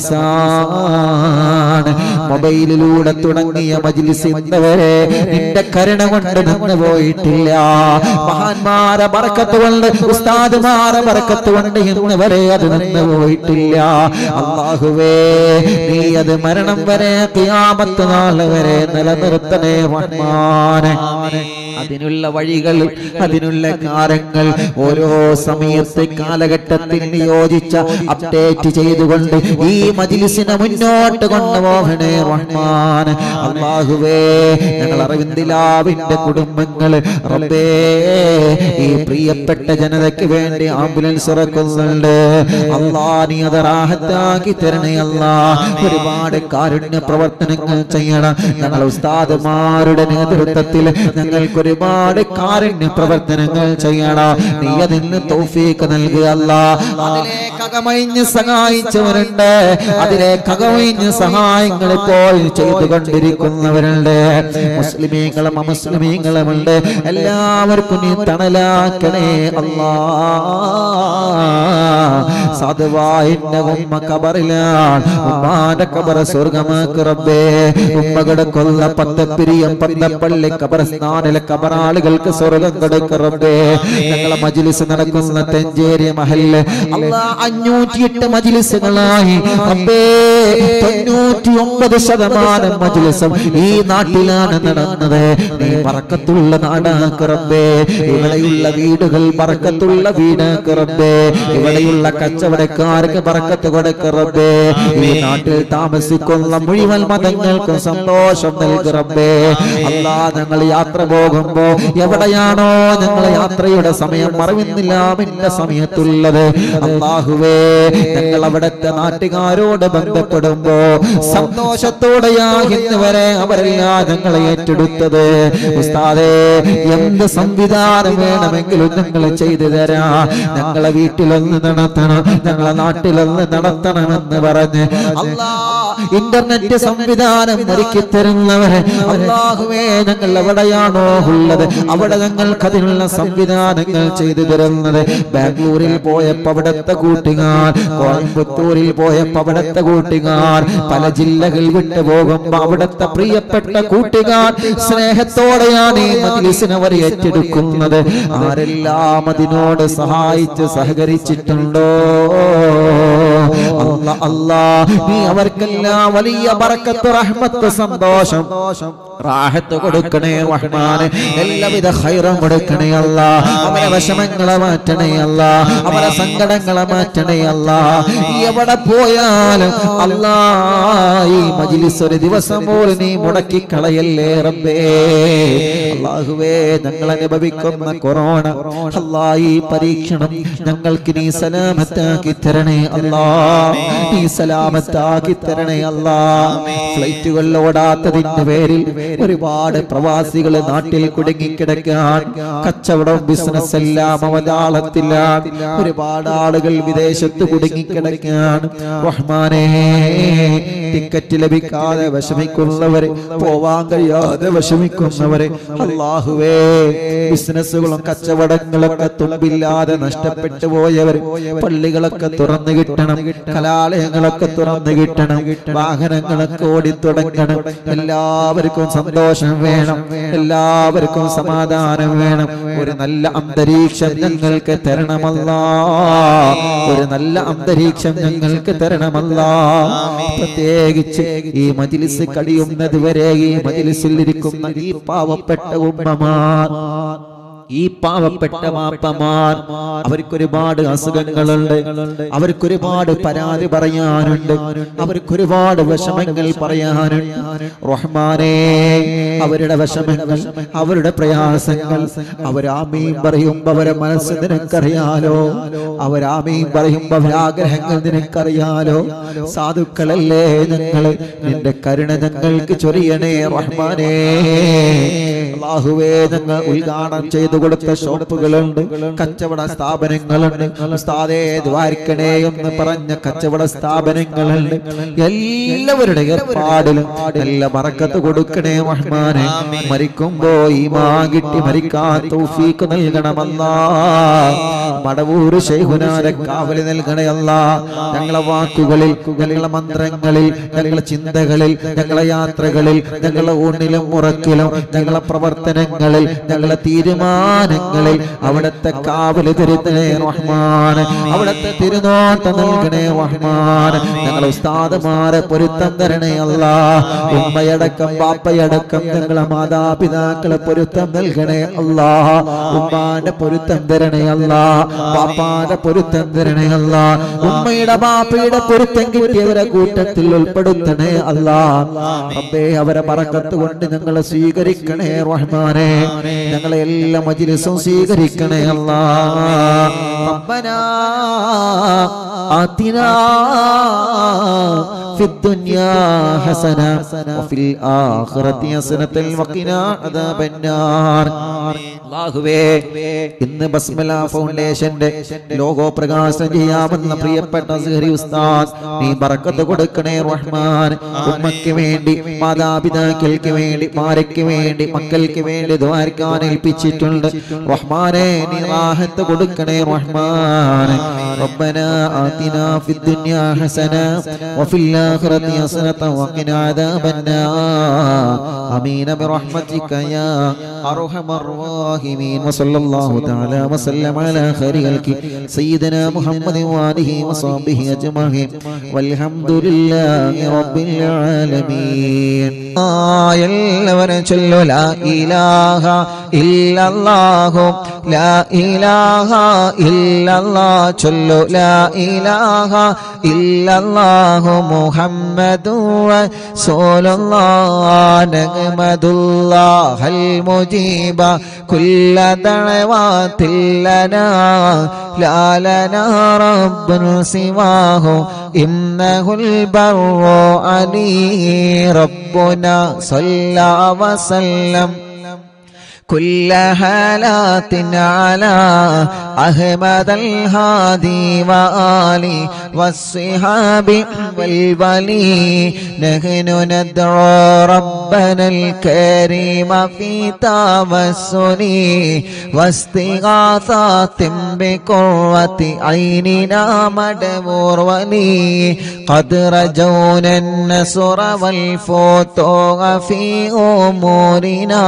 മജിലിസാണ് മൊബൈലിലൂടെ തുടങ്ങിയ മജിലിസ് ഇന്നവരെ നിന്റെ കരുണ കൊണ്ട് നിന്ന് പോയിട്ടില്ല മഹാന്മാരെ ബറക്കത്ത് കൊണ്ട് ഉസ്താദുമാരെ ബറക്കത്ത് കൊണ്ട് ഇന്ന് വരെ അത് നിന്ന് പോയിട്ടില്ല അള്ളാഹുവേ നീ അത് മരണം വരെ കിയാമത്ത് നാൾ വരെ നിലനിർത്തണേ റഹ്മാനെ അതിനുള്ള വഴികൾ അതിനുള്ള കാര്യങ്ങൾ ഓരോ സമയത്തെ കാലഘട്ടത്തിൽ നിയോജിച്ച അപ്ഡേറ്റ് ചെയ്തുകൊണ്ട് ഈ മജിലിസിനെ മുന്നോട്ട് കൊണ്ടുപോകണേ റഹ്മാൻ അള്ളാഹുവേ ഞങ്ങൾ അറിവിന്ദിലാവിന്റെ കുടുംബങ്ങൾ റബ്ബേ ഈ പ്രിയപ്പെട്ട ജനതയ്ക്ക് വേണ്ടി ആംബുലൻസ് ഇറക്കുന്നുണ്ട് അള്ളാ നീ അത് റാഹത്താക്കി തരണേ അല്ലാ ഒരുപാട് കാരുണ്യ പ്രവർത്തനങ്ങൾ ചെയ്യണം ഞങ്ങൾ ഉസ്താദുമാരുടെ നേതൃത്വത്തിൽ ഞങ്ങൾക്ക് ഒരുപാട് കാരുണ്യ പ്രവർത്തനങ്ങൾ ചെയ്യണം നീ അതിന് തൗഫീക്ക് നൽകുക അല്ല അതിലേക്ക് അകമഴിഞ്ഞ് സഹായിച്ചവരുണ്ട് അതിലേക്ക് അകമഴിഞ്ഞ് സഹായങ്ങൾ ഇപ്പോൾ ചെയ്തുകൊണ്ടിരിക്കുന്നവരുണ്ട് മുസ്ലിമീങ്ങളും അമുസ്ലിമീങ്ങളുമുണ്ട് എല്ലാവർക്കും നീ തണലാക്കണേ അല്ലാ സാധുവായിന്റെ ഉമ്മ കബറിലാണ് ഉമ്മാന്റെ കബറ സ്വർഗമാക്ക് റബ്ബേ ഉമ്മകളുടെ കൊല്ല പത്തപ്പിരിയം പന്തപ്പള്ളി കബറസ്ഥാനിലെ കബറാളുകൾക്ക് സ്വർഗം കൊടുക്ക് റബ്ബേ ഞങ്ങളെ മജിലിസ് നടക്കുന്ന തെഞ്ചേരി മഹല് അല്ലാ അഞ്ഞൂറ്റിയെട്ട് മജിലിസുകളായി റബ്ബേ തൊണ്ണൂറ്റി ഒമ്പത് ശതമാനം മജിലിസും ഈ നാട്ടിലാണ് നടന്നത് നീ പറക്കത്തുള്ള നാടാക്ക് റബ്ബേ ഇവിടെയുള്ള വീടുകൾ പറക്കത്തുള്ള വീടാക്ക് റബ്ബേ ഇവിടെയുള്ള കച്ചവട കച്ചവടക്കാർക്ക് ബറക്കത്ത് കൊടുക്ക റബ്ബേ ഈ നാട്ടിൽ താമസിക്കുന്ന മുഴുവൻ മതങ്ങൾക്കും സന്തോഷം നൽകു റബ്ബേ അല്ലാ ഞങ്ങൾ യാത്ര പോകുമ്പോ എവിടെയാണോ ഞങ്ങൾ യാത്രയുടെ സമയം മറവിന്നില്ലാമിന്റെ സമയത്തുള്ളത് അള്ളാഹുവേ ഞങ്ങൾ അവിടുത്തെ നാട്ടുകാരോട് ബന്ധപ്പെടുമ്പോ സന്തോഷത്തോടെയാ ഇന്ന് വരെ അവരെല്ലാം ഞങ്ങളെ ഏറ്റെടുത്തത് ഉസ്താദേ എന്ത് സംവിധാനം വേണമെങ്കിലും ഞങ്ങൾ ചെയ്തു തരാ ഞങ്ങളെ വീട്ടിലൊന്ന് നടത്തണം ഞങ്ങളെ നാട്ടിലൊന്ന് നടത്തണമെന്ന് പറഞ്ഞ് അല്ലാ ഇന്റർനെറ്റ് സംവിധാനം ഒരുക്കി തരുന്നവരെ അള്ളാഹുവേ ഞങ്ങൾ എവിടെയാണോ ഉള്ളത് അവിടെ ഞങ്ങൾക്ക് അതിനുള്ള സംവിധാനങ്ങൾ ചെയ്തു തരുന്നത് ബാംഗ്ലൂരിൽ പോയപ്പോ അവിടുത്തെ കൂട്ടുകാർ കോയമ്പത്തൂരിൽ പോയപ്പോ അവിടുത്തെ കൂട്ടുകാർ പല ജില്ലകൾ വിട്ടു പോകുമ്പോ അവിടുത്തെ പ്രിയപ്പെട്ട കൂട്ടുകാർ സ്നേഹത്തോടെയാണ് ഈ മജ്ലിസിനെ അവർ ഏറ്റെടുക്കുന്നത് ആരെല്ലാം അതിനോട് സഹായിച്ച് സഹകരിച്ചിട്ടുണ്ടോ അല്ല അല്ലാ നീ അവർക്കെല്ലാം വലിയ ബറക്കത്ത് റഹ്മത്ത് സന്തോഷം റാഹത്ത് കൊടുക്കണേ റഹ്മാനെ എല്ലാവിധ ഹൈറും കൊടുക്കണേ അല്ല അവരെ വിഷമങ്ങളെ മാറ്റണേ അല്ല അവരെ സങ്കടങ്ങളെ മാറ്റണേ അല്ല എവിടെ പോയാലും അല്ലാ ഈ മജിലിസ് ഒരു ദിവസം പോലും നീ മുടക്കി കളയല്ലേ റബ്ബേ അള്ളാഹുവേ ഞങ്ങൾ അനുഭവിക്കുന്ന കൊറോണ അല്ലാ ഈ പരീക്ഷണം ഞങ്ങൾക്ക് നീ സലാമത്താക്കി തരണേ അല്ലാ നീ സലാമത്താക്കി തരണേ അല്ലാ ഫ്ലൈറ്റുകൾ ഓടാത്തതിന്റെ പേരിൽ ഒരുപാട് പ്രവാസികൾ നാട്ടിൽ കുടുങ്ങിക്കിടക്കാൻ കച്ചവടം ബിസിനസ് എല്ലാം അവതാളത്തിലാണ് ഒരുപാട് ആളുകൾ വിദേശത്ത് കുടുങ്ങിക്കിടക്കാൻ റഹ്മാനേ ടിക്കറ്റ് ലഭിക്കാതെ വിഷമിക്കുന്നവരെ പോവാൻ കഴിയാതെ വിഷമിക്കുന്നവരെ അള്ളാഹുവേ ബിസിനസ്സുകളും കച്ചവടങ്ങളൊക്കെ തുമ്പില്ലാതെ നഷ്ടപ്പെട്ടു പോയവർ പള്ളികളൊക്കെ തുറന്നു കിട്ടണം കലാലയങ്ങളൊക്കെ തുറന്നു കിട്ടണം വാഹനങ്ങളൊക്കെ ഓടിത്തുടങ്ങണം എല്ലാവർക്കും സന്തോഷം വേണം എല്ലാവർക്കും സമാധാനം വേണം ഒരു നല്ല അന്തരീക്ഷം ഞങ്ങൾക്ക് തരണമല്ല ഒരു നല്ല അന്തരീക്ഷം ഞങ്ങൾക്ക് തരണമല്ല പ്രത്യേകിച്ച് ഈ മജിലിസ് കഴിയുന്നത് വരെ ഈ മജിലിസിൽ ഇരിക്കുന്ന ഈ പാവപ്പെട്ട ഉമ്മമാർ ഈ പാവപ്പെട്ട മാപ്പമാർ അവർക്കൊരുപാട് അസുഖങ്ങളുണ്ട് അവർക്കൊരുപാട് പരാതി പറയാനുണ്ട് അവർക്കൊരുപാട് വിഷമങ്ങൾ പറയാനുണ്ട് റഹ്മാനേ അവരുടെ വിഷമങ്ങൾ അവരുടെ പ്രയാസങ്ങൾ അവരാമീൻ പറയുമ്പോ അവരെ മനസ്സ് നിനക്കറിയാലോ അവരാമീൻ പറയുമ്പോ അവരാഗ്രഹങ്ങൾ നിനക്കറിയാലോ സാധുക്കളല്ലേ ഞങ്ങള് നിന്റെ കരുണ ഞങ്ങൾക്ക് ചൊരിയണേ റഹ്മാനേ അള്ളാഹുവേ ഞങ്ങൾ ഉദ്ഘാടനം ചെയ്തു കൊടുത്ത ഷോപ്പുകളുണ്ട് കച്ചവട സ്ഥാപനങ്ങളുണ്ട് ഉസ്താദേ ദ്വാരിക്കണേ എന്ന് പറഞ്ഞ കച്ചവട സ്ഥാപനങ്ങളുണ്ട് എല്ലാവരുടെ ഏർപ്പാടിലും നല്ല മറക്കത്ത് കൊടുക്കണേ റഹ്മാനെ മരിക്കുമ്പോ ഈ മാ കിട്ടി മരിക്കാൻ തൗഫീക്ക് നൽകണമല്ല മടവൂര് ശൈഹുനാരെ കാവലി നൽകണേ അല്ല ഞങ്ങളെ വാക്കുകളിൽ ഞങ്ങളെ മന്ത്രങ്ങളിൽ ഞങ്ങളെ ചിന്തകളിൽ ഞങ്ങളെ യാത്രകളിൽ ഞങ്ങളെ ഊണിലും ഉറക്കിലും ഞങ്ങളെ പ്രവർത്തനങ്ങളിൽ ഞങ്ങളെ തീരുമാനങ്ങളിൽ അവിടുത്തെ കാവല് തരുന്നേ റഹ്മാൻ അവിടുത്തെ തിരുനോട്ടം നൽകണേ റഹ്മാൻ ഞങ്ങളെ ഉസ്താദമാരെ പൊരുത്തം തരണേ അല്ല ഉമ്മയടക്കം പാപ്പയടക്കം ഞങ്ങളെ മാതാപിതാക്കളെ പൊരുത്തം നൽകണേ അല്ല ഉമ്മാന്റെ പൊരുത്തം തരണേ അല്ല പാപ്പാന്റെ പൊരുത്തം തരണേ അല്ല ഉമ്മയുടെ പാപ്പയുടെ പൊരുത്തം കിട്ടിയവരെ കൂട്ടത്തിൽ ഉൾപ്പെടുത്തണേ അല്ല റബ്ബേ അവരെ പറക്കത്ത് കൊണ്ട് ഞങ്ങളെ സ്വീകരിക്കണേ റഹ്മാനെ ഞങ്ങളെ എല്ലാ മജിലിസും സ്വീകരിക്കണേ അല്ലാ റബ്ബനാ ആതിനാ في الدنيا حسنة وفي الآخرة حسنة وقنا عذاب النار അള്ളാഹുവേ ഇന്ന് ബസ്മല ഫൗണ്ടേഷന്റെ ലോഗോ പ്രകാശനം ചെയ്യാമെന്ന പ്രിയപ്പെട്ട സുഹരി ഉസ്താദ് നീ ബറക്കത്ത് കൊടുക്കണേ റഹ്മാൻ ഉമ്മയ്ക്ക് വേണ്ടി മാതാപിതാക്കൾക്ക് വേണ്ടി മാരയ്ക്ക് വേണ്ടി മക്കൾക്ക് വേണ്ടി ദ്വാരക്കാൻ ഏൽപ്പിച്ചിട്ടുണ്ട് റഹ്മാനെ നീ റാഹത്ത് കൊടുക്കണേ റഹ്മാൻ ربنا آتنا في الدنيا حسنة وفي الآخرة حسنة وقنا عذاب النار آمين برحمتك يا أرحم الراحمين وصلى الله تعالى وسلم على خير خلق سيدنا محمد وآله وصحبه أجمعين والحمد لله رب العالمين എല്ലാവരും ചൊല്ലു ലാ ഇലാഹ ഇല്ലല്ലാഹു ലാ ഇലാഹ ഇല്ലല്ലാ ചൊല്ലു ലാ ഇലാഹ ഇല്ലല്ലാഹു മുഹമ്മദു റസൂലുള്ളാഹ് നഹ്മദുല്ലാഹൽ മുജീബ കുല്ല ദഅവാതിൽ ലനാ ലാ ലനാ റബ്ബുൻ സിവാഹു ഇന്നഹുൽ ബർറു അലീ ربنا صلى وسلم كل حالات على أحمد الهادي وآله والصحاب والولي نحن ندعو ربنا الكريم في توسل واستغاثات بقرة عيننا مدبور ولي قد رجونا النصر والفتوح في أمورنا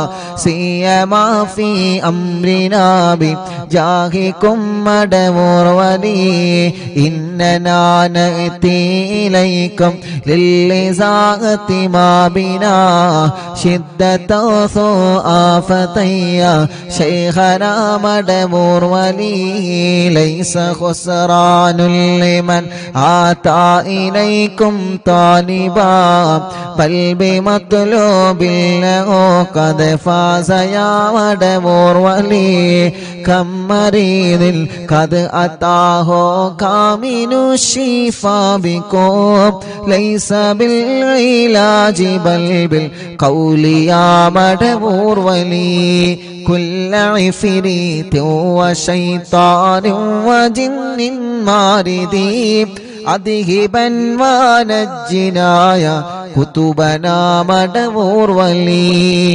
سيما في أمرنا بجاهكم مدبور ولي إننا نأتي إليكم للإزاغة ما بنا شدة سوء فتيا شيخنا مدبور ولي ليس خسران لمن آتى إليكم طالبا بل بمطلوب له قد فاز يا مدبور ولي كم مريض قد أتاه كامل الشفاء بكم ليس بالعلاج بل بالقول يا مدبور ولي كل عفريت وشيطان وجن ماردي أذهبا ونجنايا كتبنا مدبور ولي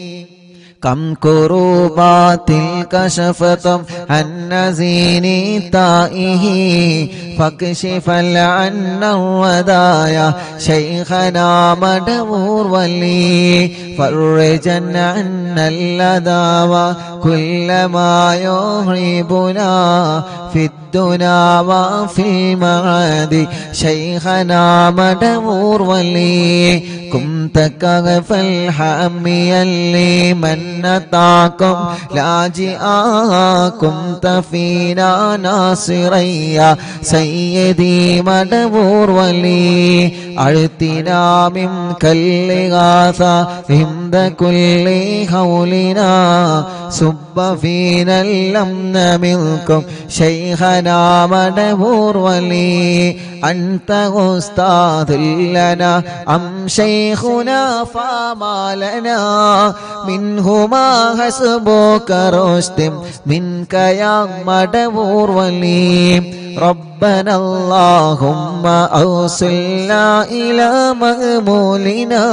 كم كروبات كشفتم عن نزين تائه فاكشف العنا الودايا شيخنا مدبور ولي فرجا عنا الأذى وكل ما يهربنا في الدنا وفي المعاد شيخنا مدبور ولي كنت كغف الحاميا لمن أتاكم لاجئا كنت فينا ناصريا سيدي مدبور ولي أعتنا منك الإغاثة عند كل هولنا صب فينا الأمن منكم شيخنا مدبور ولي أنت أستاذ لنا أم شيخنا فما لنا منهما حسبك رشد منك يا مدبور ولي ربنا اللهم أوصلنا إلى مأمولنا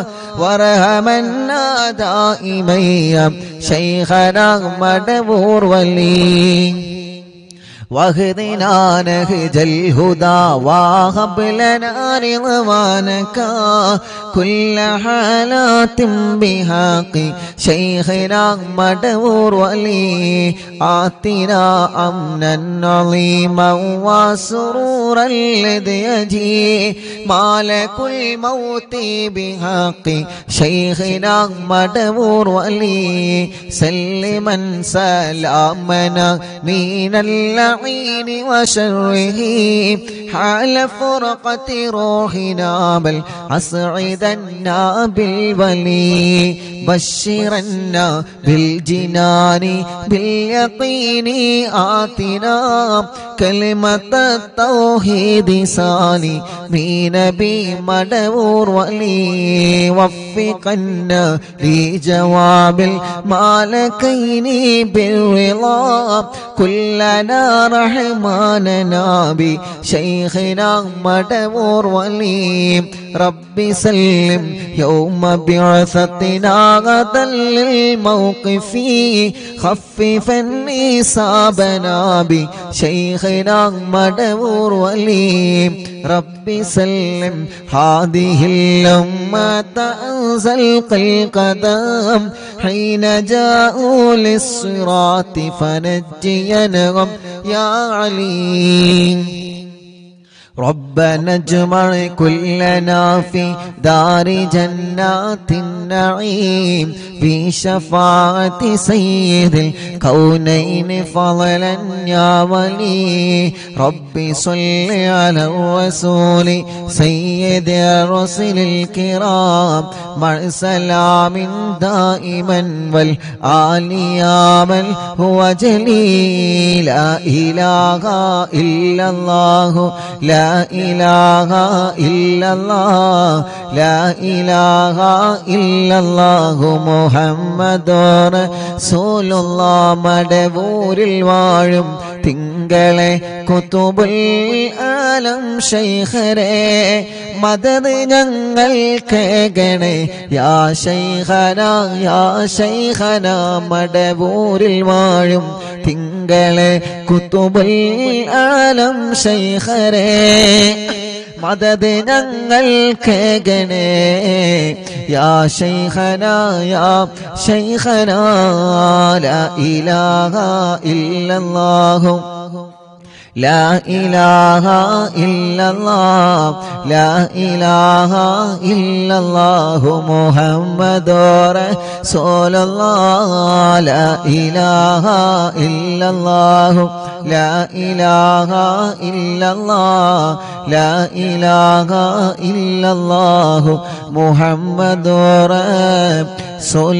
وارحمنا دائما يا شيخنا مدبور ولي واهدنا نهج الهدى وهب لنا رضوانك كل حالات بحق شيخنا مدور ولي آتنا أمنا عظيما وسرورا الذي يجي مالك الموت بحق شيخنا مدور ولي سلما سلامنا من اللعين وشره حال فرقة روحنا بل أسعدنا بالولي بشرنا بالجنان باليقين آتنا كلمة التوحيد سالي بنبي مدور ولي وفقنا لجواب المالكين بالرضا كلنا رحماننا بشيخنا مدور ولي ربي سلم يوم بعثتنا غدا للموقف خففا إصابنا بشيخنا مدور ولي ربي سلم هذه الأمة أنزل القدم حين جاءوا للصراط فنجينهم يا عليم ربنا اجمع كلنا في دار جنات النعيم في شفاعة سيد الكونين فضلا يا ولي ربي صل على الرسول سيد الرسل الكرام مع سلام دائما والآل يا من هو جليل لا إله إلا الله لا إله إلا الله لا إله إلا الله محمد رسول الله മടവൂരിൽ വാഴും തിങ്കളെ കുത്തുബുൽ ആലം ശൈഖരെ മദത് ഞങ്ങൾ കേകണേ യാ ശൈഖന യാ ശൈഖന മടവൂരിൽ വാഴും തിങ്കളെ കുത്തുബുൽ ആലം ശൈഖരെ മദത് ഞങ്ങൾ കേകണേ യാ ശൈഖന യാ ശൈഖന ലാ ഇലാഹ ഇല്ലല്ലാഹു لا إله إلا الله لا إله إلا الله محمد رسول الله لا إله إلا الله لا إله إلا الله لا إله إلا الله محمد رسول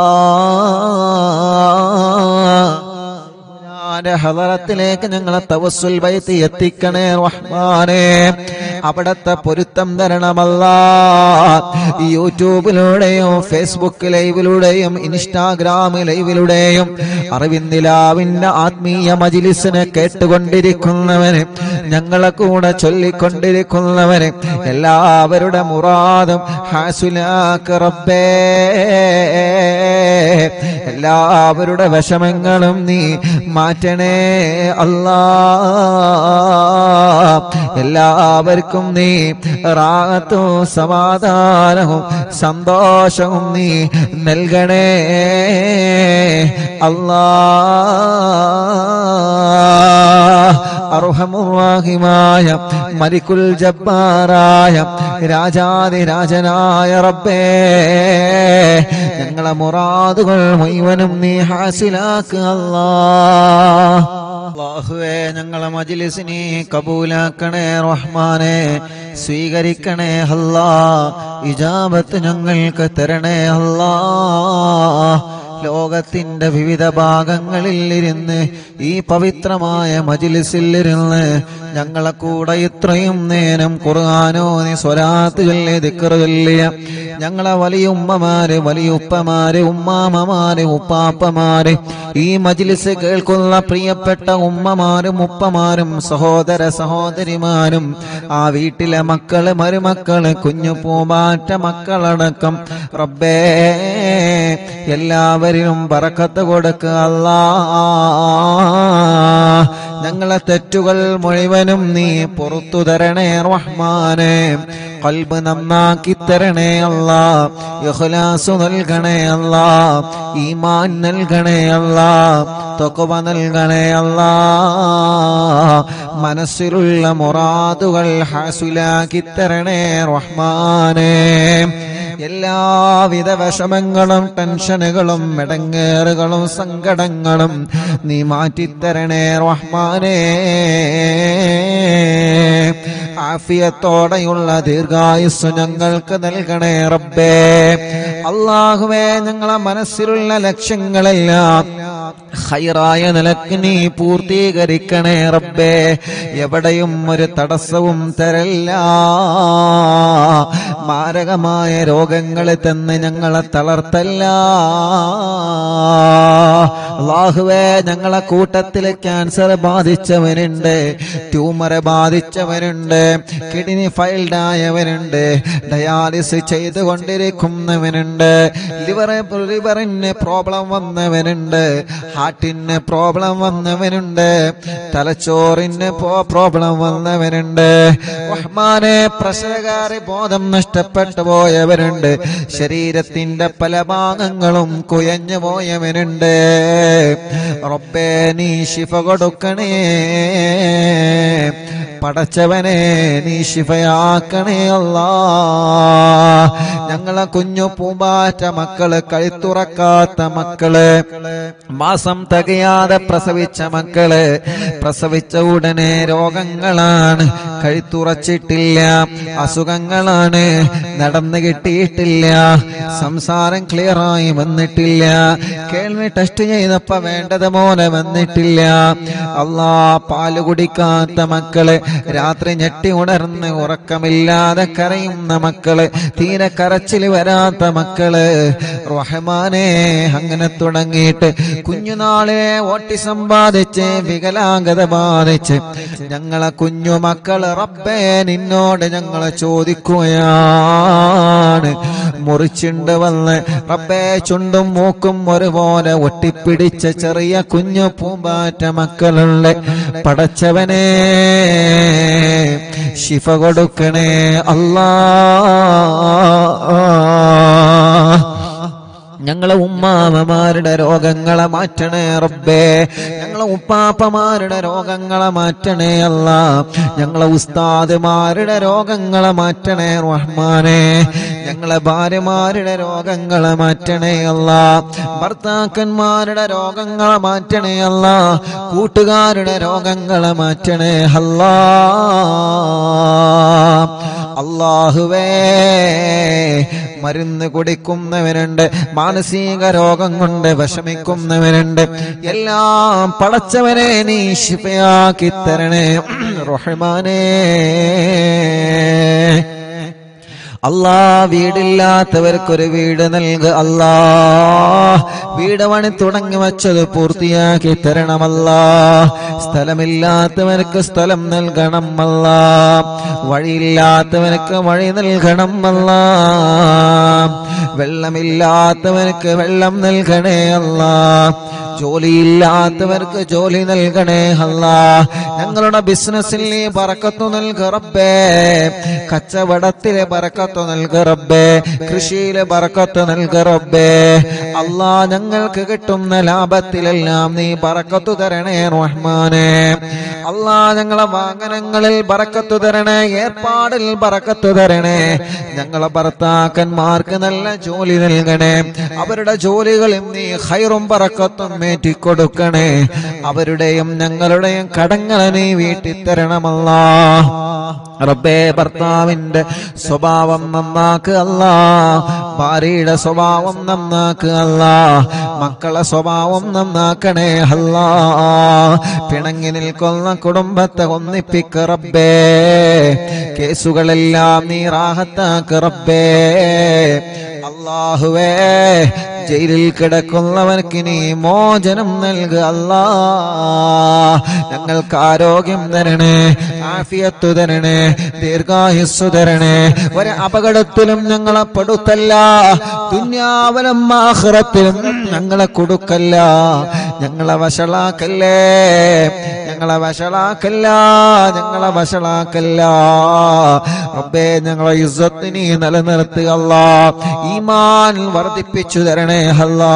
الله റഹ്മാന്റെ ഹദറത്തിലേക്ക് ഞങ്ങളെ തവസ്സുൽ ബൈത്ത് എത്തിക്കണേ റഹ്മാനെ അവിടത്തെ പൊരുത്തം തരണമല്ല ഈ യൂട്യൂബിലൂടെയും ഫേസ്ബുക്ക് ലൈവിലൂടെയും ഇൻസ്റ്റാഗ്രാം ലൈവിലൂടെയും അറിവിന്ദിലാവിന്റെ ആത്മീയ മജിലിസിനെ കേട്ടുകൊണ്ടിരിക്കുന്നവന് ഞങ്ങളെ കൂടെ ചൊല്ലിക്കൊണ്ടിരിക്കുന്നവന് എല്ലാവരുടെ മുറാദും ഹാസുലാക്ക് റബ്ബേ എല്ലാവരുടെ വിഷമങ്ങളും നീ മാറ്റണേ അല്ലാ എല്ലാവർക്കും നീ റാഹത്തും സമാധാനവും സന്തോഷവും നീ നൽകണേ അല്ലാ അർഹമുറാഹിമായ മലിക്കുൽ ജബ്ബാറായ രാജാതിരാജനായ റബ്ബേ ഞങ്ങളെ മുറാദുകൾ മുഴുവനും നീ ഹാസിലാക്കുക അല്ലാ അള്ളാഹുവേ ഞങ്ങളെ മജിലിസിനെ കബൂലാക്കണേ റഹ്മാനെ സ്വീകരിക്കണേ അല്ലാ ഇജാബത്ത് ഞങ്ങൾക്ക് തരണേ അല്ലാ ലോകത്തിന്റെ വിവിധ ഭാഗങ്ങളിൽ ഇരുന്ന് ഈ പവിത്രമായ മജിലിസിൽ ഇരുന്ന് ഞങ്ങളെ കൂടെ ഇത്രയും നേരം ഖുർആാനോ നീ സ്വലാത്ത് ചൊല്ലി ദിക്കറ് ചൊല്ലിയ ഞങ്ങളെ വലിയ ഉമ്മമാര് വലിയ ഉപ്പമാര് ഉമ്മാമമാര് ഉപ്പാപ്പമാര് ഈ മജിലിസ് കേൾക്കുന്ന പ്രിയപ്പെട്ട ഉമ്മമാരും ഉപ്പമാരും സഹോദര സഹോദരിമാരും ആ വീട്ടിലെ മക്കള് മരുമക്കള് കുഞ്ഞു പൂമാറ്റ മക്കളടക്കം റബ്ബേ എല്ലാവരിലും പറക്കത്ത് കൊടുക്കുക അല്ലാ ഞങ്ങളെ തെറ്റുകൾ മുഴുവനും നീ പുറത്തു തരണേ റഹ്മാനെ കൽബ് നന്നാക്കി തരണേ അല്ല ഇഖ്ലാസ് നൽകണേ അല്ല ഈമാൻ നൽകണേ അല്ല തൊക്കുവ നൽകണേ അല്ല മനസ്സിലുള്ള മുറാദുകൾ ഹാസുലാക്കി തരണേ റഹ്മാനെ എല്ലാവിധ വിഷമങ്ങളും ടെൻഷനുകളും മെടങ്ങേറുകളും സങ്കടങ്ങളും നീ മാറ്റിത്തരണേ റഹ്മാനേ ആഫിയത്തോടെയുള്ള ദീർഘായുസ് ഞങ്ങൾക്ക് നൽകണേ റബ്ബേ അള്ളാഹുവേ ഞങ്ങളെ മനസ്സിലുള്ള ലക്ഷ്യങ്ങളെല്ലാം ഹൈറായ നിലക്ക് നീ പൂർത്തീകരിക്കണേ റബ്ബേ എവിടെയും ഒരു തടസ്സവും തരല്ല മാരകമായ രോഗങ്ങൾ തന്ന് ഞങ്ങളെ തളർത്തല്ല അള്ളാഹുവേ ഞങ്ങളെ കൂട്ടത്തിൽ ക്യാൻസർ ബാധിച്ചവനുണ്ട് ട്യൂമർ ബാധിച്ചവനുണ്ട് കിഡ്നി ഫൈൽഡ് ആയവനുണ്ട് ഡയാലിസ് ചെയ്തുകൊണ്ടിരിക്കുന്നവനുണ്ട് ലിവർ ലിവറിന് പ്രോബ്ലം വന്നവനുണ്ട് ഹാർട്ടിന് പ്രോബ്ലം വന്നവനുണ്ട് തലച്ചോറിന് പ്രോബ്ലം വന്നവനുണ്ട് റഹ്മാനെ പ്രസരകാരി ബോധം നഷ്ടപ്പെട്ടു പോയവരുണ്ട് ശരീരത്തിന്റെ പല ഭാഗങ്ങളും കുയഞ്ഞു പോയവനുണ്ട് റബ്ബേ നീ ശിഫ കൊടുക്കണേ പടച്ചവനെ നീ ശിഫയാക്കണേ അല്ലാ ഞങ്ങളെ കുഞ്ഞു പൂമ്പാറ്റ മക്കള് കഴുത്തുറക്കാത്ത മക്കള് മാസം തികയാതെ പ്രസവിച്ച മക്കള് പ്രസവിച്ച ഉടനെ രോഗങ്ങളാണ് കഴുത്തുറച്ചിട്ടില്ല അസുഖങ്ങളാണ് നടന്നു കിട്ടിയിട്ടില്ല സംസാരം ക്ലിയറായി വന്നിട്ടില്ല കേൾവി ടെസ്റ്റ് ചെയ്തപ്പോ വേണ്ടത് പോലെ വന്നിട്ടില്ല അല്ലാ പാല് കുടിക്കാത്ത മക്കള് രാത്രി ഞെട്ടി ഉണർന്ന് ഉറക്കമില്ലാതെ കരയുന്ന മക്കള് തീരെ കരച്ചിൽ വരാത്ത മക്കള് റഹ്മാനെ അങ്ങനെ തുടങ്ങിയിട്ട് കുഞ്ഞുനാളെ ഓട്ടിസം ബാധിച്ച് വികലാംഗത ബാധിച്ച് ഞങ്ങളെ കുഞ്ഞു മക്കള് റബ്ബേ നിന്നോട് ഞങ്ങൾ ചോദിക്കുകയാണ് മുറിച്ചുണ്ട് വന്ന് റബ്ബേ ചുണ്ടും മൂക്കും ഒരുപോലെ ഒട്ടിപ്പിടിച്ച ചെറിയ കുഞ്ഞു പൂമ്പാറ്റ മക്കളുണ്ട് പടച്ചവനെ ശിഫ കൊടുക്കണേ അല്ലാ ഞങ്ങളെ ഉമ്മാമമാരുടെ രോഗങ്ങളെ മാറ്റണേ റബ്ബേ ഞങ്ങളെ ഉപ്പാപ്പമാരുടെ രോഗങ്ങളെ മാറ്റണേ അല്ല ഞങ്ങളെ ഉസ്താദുമാരുടെ രോഗങ്ങളെ മാറ്റണേ റഹ്മാനെ ഞങ്ങളെ ഭാര്യമാരുടെ രോഗങ്ങളെ മാറ്റണേ അല്ല ഭർത്താക്കന്മാരുടെ രോഗങ്ങളെ മാറ്റണേ അല്ല കൂട്ടുകാരുടെ രോഗങ്ങളെ മാറ്റണേ അല്ലാ അള്ളാഹുവേ മരുന്ന് കുടിക്കുന്നവരുണ്ട് മാനസിക രോഗം കൊണ്ട് വിഷമിക്കുന്നവരുണ്ട് എല്ലാം പടച്ചവനെ നീ ശിഫയാക്കി തരണേ റഹ്മാനേ അല്ലാ വീടില്ലാത്തവർക്കൊരു വീട് നൽക അല്ലാ വീട് പണി തുടങ്ങി വച്ചത് പൂർത്തിയാക്കി തരണമല്ല സ്ഥലമില്ലാത്തവർക്ക് സ്ഥലം നൽകണം അല്ല വഴിയില്ലാത്തവർക്ക് വഴി നൽകണം അല്ല വെള്ളമില്ലാത്തവർക്ക് വെള്ളം നൽകണേ അല്ല ജോലിയില്ലാത്തവർക്ക് ജോലി നൽകണേ അല്ല ഞങ്ങളുടെ ബിസിനസ്സിൽ നീ പറക്കത്തു നൽക റബ്ബേ കച്ചവടത്തിലെ പറക്കത്തു നൽക റബ്ബേ കൃഷിയിലെ പറക്കത്തു നൽക റബ്ബേ അല്ലാ ഞങ്ങൾക്ക് കിട്ടുന്ന ലാഭത്തിലെല്ലാം നീ പറക്കത്തു തരണേ റഹ്മാനെ അല്ലാ ഞങ്ങളെ വാഹനങ്ങളിൽ പറക്കത്തു തരണേ ഏർപ്പാടിൽ പറക്കത്തു തരണേ ഞങ്ങളെ ഭർത്താക്കന്മാർക്ക് നല്ല ജോലി നൽകണേ അവരുടെ ജോലികളിൽ നീ ഹൈറും പറക്കത്തും മേറ്റിക്കൊടുക്കണേ അവരുടെയും ഞങ്ങളുടെയും കടങ്ങളെ നീ വീട്ടി തരണമല്ല റബ്ബേ ഭർത്താവിന്റെ സ്വഭാവം നന്നാക്കുക അല്ല ഭാര്യയുടെ സ്വഭാവം നന്നാക്കുക അല്ല മക്കളെ സ്വഭാവം നന്നാക്കണേ അല്ല പിണങ്ങി നിൽക്കുന്ന കുടുംബത്തെ ഒന്നിപ്പിക്ക റബ്ബേ കേസുകളെല്ലാം നീ റാഹത്താക്ക റബ്ബേ അള്ളാഹുവേ ജയിലിൽ കിടക്കുന്നവർക്ക് നീ മോചനം നൽകുക അല്ലാ ഞങ്ങൾക്ക് ആരോഗ്യം തരണേ ആഫിയത്ത് തരണേ ദീർഘായുസ് തരണേ ഒരു അപകടത്തിലും ഞങ്ങളെ പെടുത്തല്ല ദുന്യാവലും ആഹ്റത്തിലും ഞങ്ങളെ കൊടുക്കല്ല ഞങ്ങളെ വഷളാക്കല്ലേ ഞങ്ങളെ വഷളാക്കല്ല ഞങ്ങളെ വഷളാക്കല്ല റബ്ബേ ഞങ്ങളെ യുദ്ധത്തിന് നീ നിലനിർത്തുക അല്ലാ ഈമാൻ വർദ്ധിപ്പിച്ചു തരണേ അല്ലാ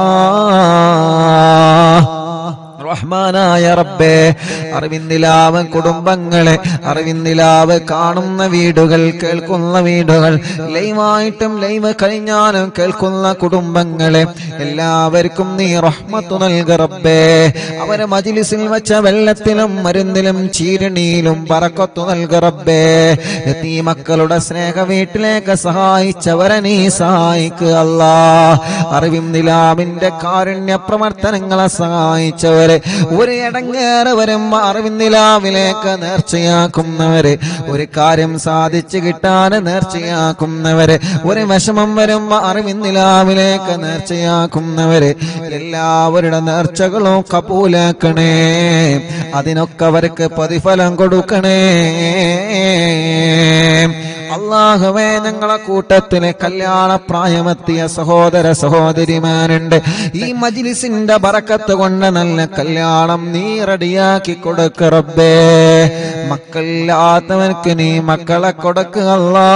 റഹ്മാനായ റബ്ബേ അറിവിന്ദിലാവ് കുടുംബങ്ങളെ അറിവിന്ദിലാവ് കാണുന്ന വീടുകൾ കേൾക്കുന്ന വീടുകൾ ലൈവായിട്ടും ലൈവ് കഴിഞ്ഞാലും കേൾക്കുന്ന കുടുംബങ്ങളെ എല്ലാവർക്കും നീ റഹ്മത്തു നൽക റബ്ബേ അവരെ മജിലിസിൽ വെച്ച വെള്ളത്തിലും മരുന്നിലും ചീരണിയിലും പറക്കത്തു നൽക റബ്ബേ ഈ മക്കളുടെ സ്നേഹ വീട്ടിലേക്ക് സഹായിച്ചവരെ നീ സഹായിക്കുക അല്ലാ അറിവിൻ നിലാവിന്റെ കാരുണ്യ പ്രവർത്തനങ്ങളെ സഹായിച്ചവരെ ഒരു ഇടങ്ങേറെ വരുമ്പോ അറിവിൻ നിലാവിലേക്ക് നേർച്ചയാക്കുന്നവര് ഒരു കാര്യം സാധിച്ചു കിട്ടാൻ നേർച്ചയാക്കുന്നവര് ഒരു വിഷമം വരുമ്പോ അറിവിൻ നിലാവിലേക്ക് നേർച്ചയാക്കുന്നവര് എല്ലാവരുടെ നേർച്ചകളും കപൂലാക്കണേ അതിനൊക്കെ അവർക്ക് പ്രതിഫലം കൊടുക്കണേ അള്ളാഹുവേ ഞങ്ങളെ കൂട്ടത്തിലെ കല്യാണ പ്രായമെത്തിയ സഹോദര സഹോദരിമാരുണ്ട് ഈ മജിലിസിന്റെ ബറക്കത്ത് കൊണ്ട് നല്ല കല്യാണം നീ റെഡിയാക്കി കൊടുക്ക റബ്ബേ മക്കളില്ലാത്തവർക്ക് നീ മക്കളെ കൊടുക്കുക അല്ലാ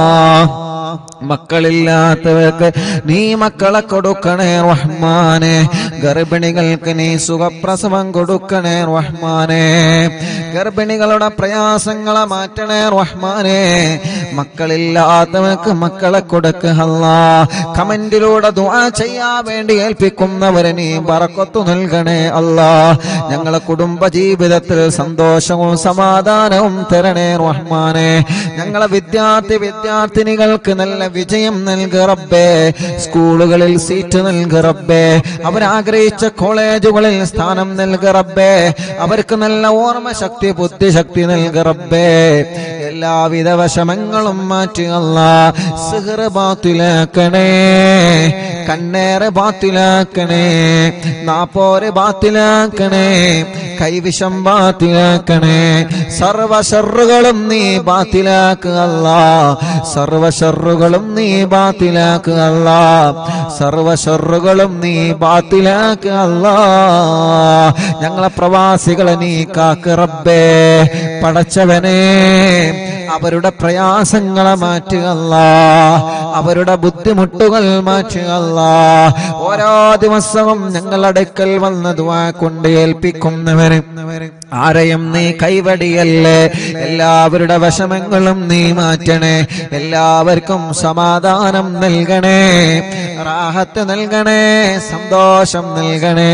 മക്കളില്ലാത്തവർക്ക് നീ മക്കളെ കൊടുക്കണേ റഹ്മാനെ ഗർഭിണികൾക്ക് നീ സുഖപ്രസവം കൊടുക്കണേ റഹ്മാനെ ഗർഭിണികളുടെ പ്രയാസങ്ങളെ മാറ്റണേ റഹ്മാനെ മക്കളില്ലാത്തവർക്ക് മക്കളെ കൊടുക്കുക അല്ലാ കമന്റിലൂടെ ദുആ ചെയ്യാൻ വേണ്ടി ഏൽപ്പിക്കുന്നവരെ നീ ബറക്കത്തു നൽകണേ അല്ലാ ഞങ്ങളെ കുടുംബ ജീവിതത്തിൽ സന്തോഷവും സമാധാനവും തരണേ റഹ്മാനെ ഞങ്ങളെ വിദ്യാർത്ഥി വിദ്യാർത്ഥിനികൾക്ക് നല്ല വിജയം നൽകുക റബ്ബേ സ്കൂളുകളിൽ സീറ്റ് നൽകുക റബ്ബേ അവരാഗ്രഹിച്ച കോളേജുകളിൽ സ്ഥാനം നൽകുക റബ്ബേ അവർക്ക് നല്ല ഓർമ്മശക്തി ബുദ്ധിശക്തി നൽകുക റബ്ബേ എല്ലാവിധ വശമങ്ങളും മാറ്റുകല്ല സിഹർ ബാത്തിലാക്കണേ കണ്ണേറ് ബാത്തിലാക്കണേ നാപ്പോര് ബാത്തിലാക്കണേ കൈവിഷം ബാത്തിലാക്കണേ സർവശറുകളും നീ ബാത്തിലാക്കുകല്ല സർവശറുകളും നീ ബാത്തിലാക്കുകല്ല സർവശറുകളും നീ ബാത്തിലാക്കുകല്ല ഞങ്ങളെ പ്രവാസികളെ നീ കാക്ക് റബ്ബേ പടച്ചവനെ അവരുടെ പ്രയാസങ്ങളെ മാറ്റുകല്ല അവരുടെ ബുദ്ധിമുട്ടുകൾ മാറ്റുകല്ല ഓരോ ദിവസവും ഞങ്ങളടുക്കൽ വന്ന് ദുആ കൊണ്ട് ഏൽപ്പിക്കുന്നവര് ആരെയും നീ കൈവടിയല്ലേ എല്ലാവരുടെ വിഷമങ്ങളും നീ മാറ്റണേ എല്ലാവർക്കും സമാധാനം നൽകണേ റാഹത്ത് നൽകണേ സന്തോഷം നൽകണേ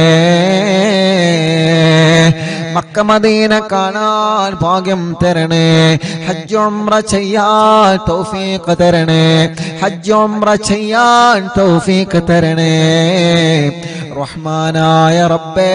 മക്കമദീന കാണാൻ ഭാഗ്യം തരണേ ഹജ്ജുംറ ചെയ്യാൻ തൗഫീഖ് തരണേ ഹജ്ജുംറ ചെയ്യാൻ തൗഫീഖ് തരണേ റഹ്മാനായ റബ്ബേ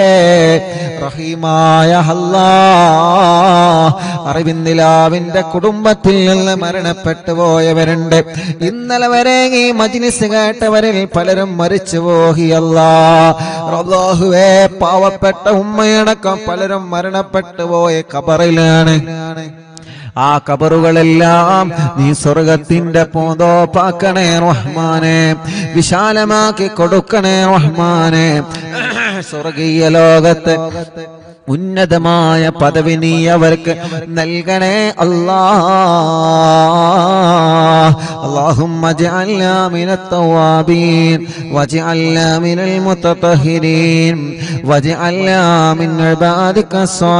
റഹീമായ അല്ലാ അറിവിന്ദിലാവിന്റെ കുടുംബത്തിൽ നിന്ന് മരണപ്പെട്ടു പോയവരുണ്ട് ഇന്നലെ വരെ ഈ മജ്ലിസ് കേട്ടവരിൽ പലരും മരിച്ചു പോകിയല്ലാ റബ്ബാഹുവേ പാവപ്പെട്ട ഉമ്മയടക്കം പലരും മരണപ്പെട്ടു പോയ കബറിലാണ് ആ കബറുകളെല്ലാം നീ സ്വർഗത്തിന്റെ പൂന്തോപ്പാക്കണേ റഹ്മാനെ വിശാലമാക്കി കൊടുക്കണേ റഹ്മാനെ സ്വർഗീയ ലോകത്ത് ഉന്നതമായ പദവി നീ അവർക്ക് നൽകണേ അല്ലാ اللهم اجعلنا من التوابين واجعلنا من المتطهرين واجعلنا من عبادك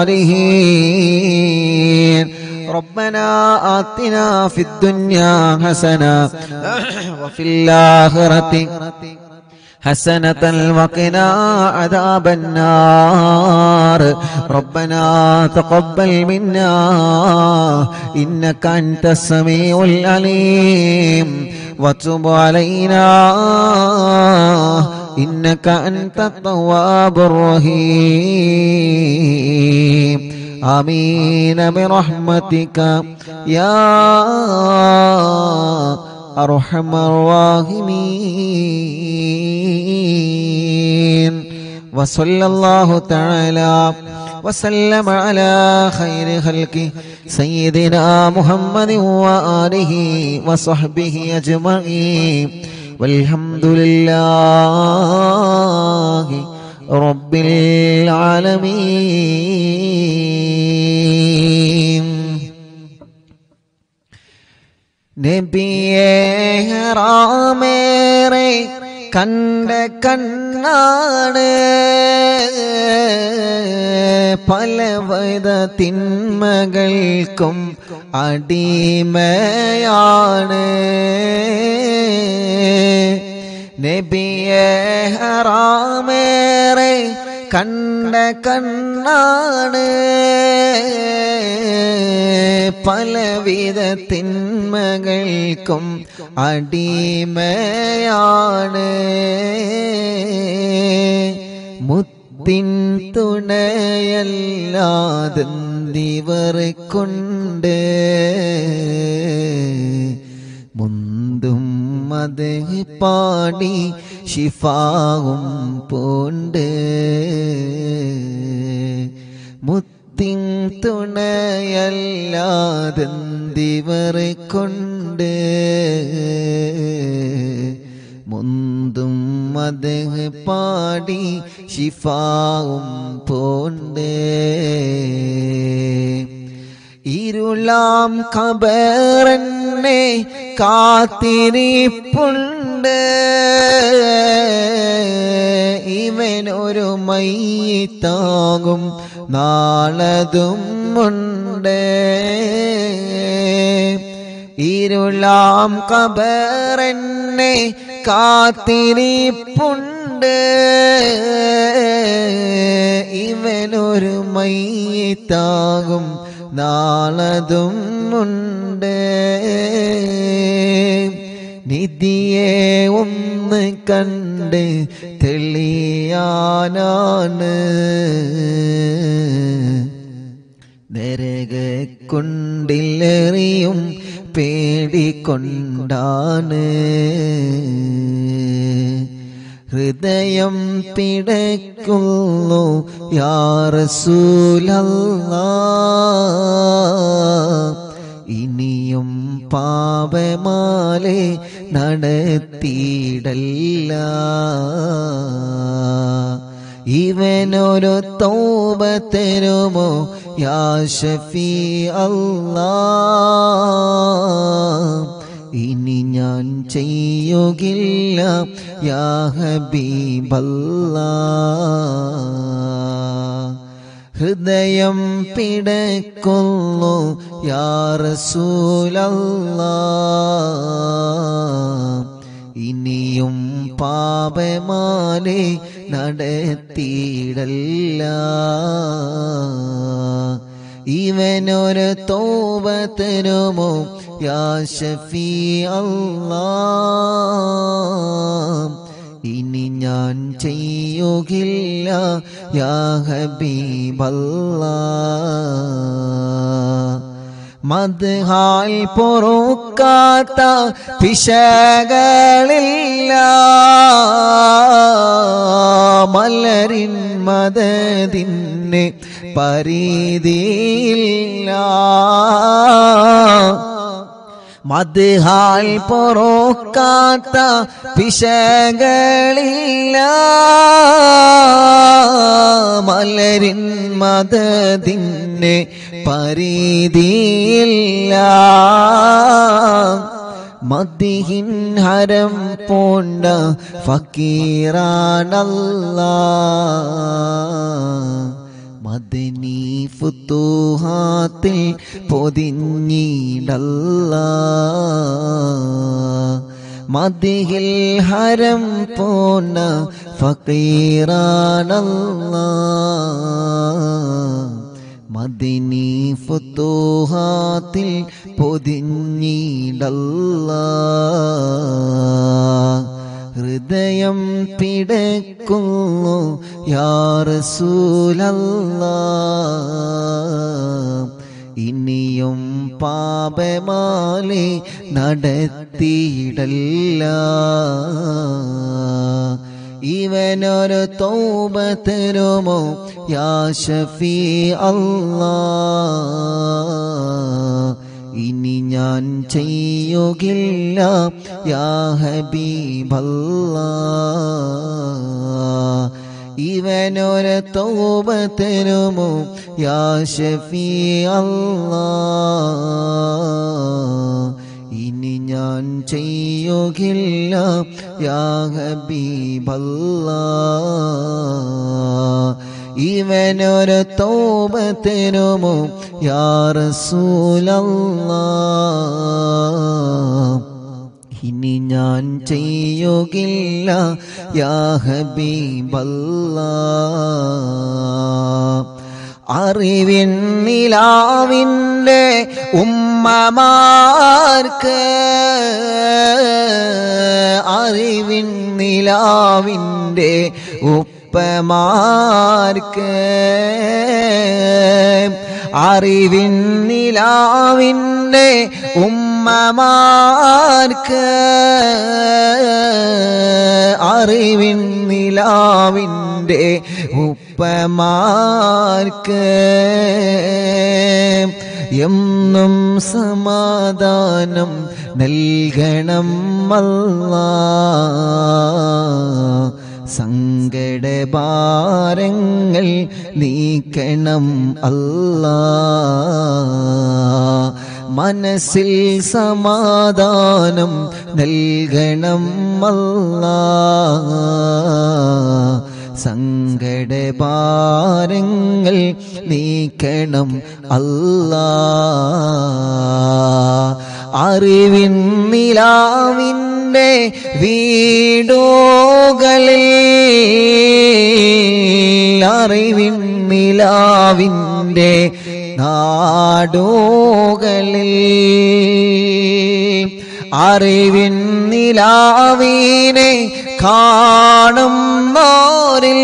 الصالحين ربنا آتنا في الدنيا حسنة وفي الآخرة حسنة وقنا عذاب النار ربنا تقبل منا إنك أنت السميع العليم وتب علينا إنك أنت التواب الرحيم آمين برحمتك يا أرحم الراحمين وصلى الله تعالى وسلم على خير خلقه سيدنا محمد وآله وصحبه أجمعين والحمد لله رب العالمين നബിയേ റാമേറെ കണ്ട കണ്ണാണ് പലവിധ തിന്മകൾക്കും അടിമയാണ് നബിയേ റാമേറെ കണ്ട കണ്ണാണ് പലവിധ തിന്മകൾക്കും അടിമയാണ് മുത്തിൻ തുണയല്ലാതെന്തിവർ കൊണ്ട് മുന്തും അത് പാടി ശിഫാവും പോണ്ട് മുത്ത് മുത്തിൻ തുണയല്ലാതെന്തിവർ കൊണ്ട് മുന്തും മതഹ് പാടി ഷിഫാവും പോണ്ട് ഇരുളാം ഖബറന്നെ കാത്തിരിപ്പുണ്ട് ഇവനൊരു മയ്യത്താകും നാളതും ഉണ്ട് ഇരുളാം ഖബറന്നെ കാത്തിരിപ്പുണ്ട് ഇവനൊരു മയ്യത്താകും നാളതും ഉണ്ട് നിധിയെ ഒന്ന് കണ്ട് തെളിയാനാണ് നരകക്കുണ്ടിലെറിയും പേടിക്കൊണ്ടാണ് ഹൃദയം പിടയ്ക്കുന്നു യാറസൂലല്ലാ ഇനിയും പാപമാലെ നടത്തിയിടല്ല ഇവനൊരു തൗബ തരുമോ യാ ഷഫീ അല്ലാ ഇനി ഞാൻ ചെയ്യുകില്ല യാ ഹബീബല്ലാ ഹൃദയം പിടക്കുന്നു യാ റസൂലല്ലാ ഇനിയും പാപമാലെ നടത്തിയിടല്ല ഇവനൊരു തോപ തരുമോ യാ ഷഫീ അല്ലാ ഇനി ഞാൻ ചെയ്യുകില്ല യാ ഹബീബല്ലാ മദ്ഹാൽ പൊറുക്കാത്ത പിശകളില്ല മലരിൻ മദതിന് പരീതിയില്ല മദ്ഹാൽ പൊറോക്കാത്ത പിശകളില്ല മലരിൻ മദതിന് പരീതിയില്ല മദ്ഹിൻ ഹരം പോണ്ട ഫക്കീറാണല്ല മദനി ഫുത്തുഹാത്തിൽ പൊതിഞ്ഞിടല്ല മദിഹിൽ ഹരം പോന്ന ഫക്കീറാണല്ല മദിനി ഫുത്തുഹാത്തിൽ പൊതിഞ്ഞിടല്ല ഹൃദയം പിടക്കുന്നു യാ റസൂലല്ലാ ഇനിയും പാപമാലെ നടത്തിയിടല്ല ഇവനൊരു തൗബ തരുമോ യാ ഷഫീ അല്ലാ ഇനി ഞാൻ ചെയ്യുകില്ല യാ ഹബീബല്ലാ ഇവനൊരു തൗബ തരുമോ യാ ഷഫീ അല്ലാ ഇനി ഞാൻ ചെയ്യുകില്ല യാ ഹബീബല്ലാ ഇവനൊരു തൗബ തരുമോ യാ റസൂലല്ലാ ഇനി ഞാൻ ചെയ്യുകില്ല യാ ഹബീബല്ലാ അറിവിൻ നിലാവിൻ്റെ ഉമ്മമാർക്ക് അറിവിൻ നിലാവിൻ്റെ ഉപ്പമാർക്ക് അറിവിൻ നിലാവിൻ്റെ ഉമ്മമാർക്ക് അറിവിൻ നിലാവിൻ്റെ ഉപ്പ ഉപ്പമാർക്ക് എന്നും സമാധാനം നൽകണം അല്ലാ സങ്കടഭാരങ്ങൾ നീക്കണം അല്ലാ മനസ്സിൽ സമാധാനം നൽകണം അല്ലാ സങ്കടഭാരങ്ങൾ നീക്കണം അല്ലാ അറിവിൻ നിലാവിൻ്റെ വീടുകളിൽ അറിവിൻ നിലാവിൻ്റെ നാടുകളിൽ അറിവിൻ നിലാവിനെ കാണും നോരിൽ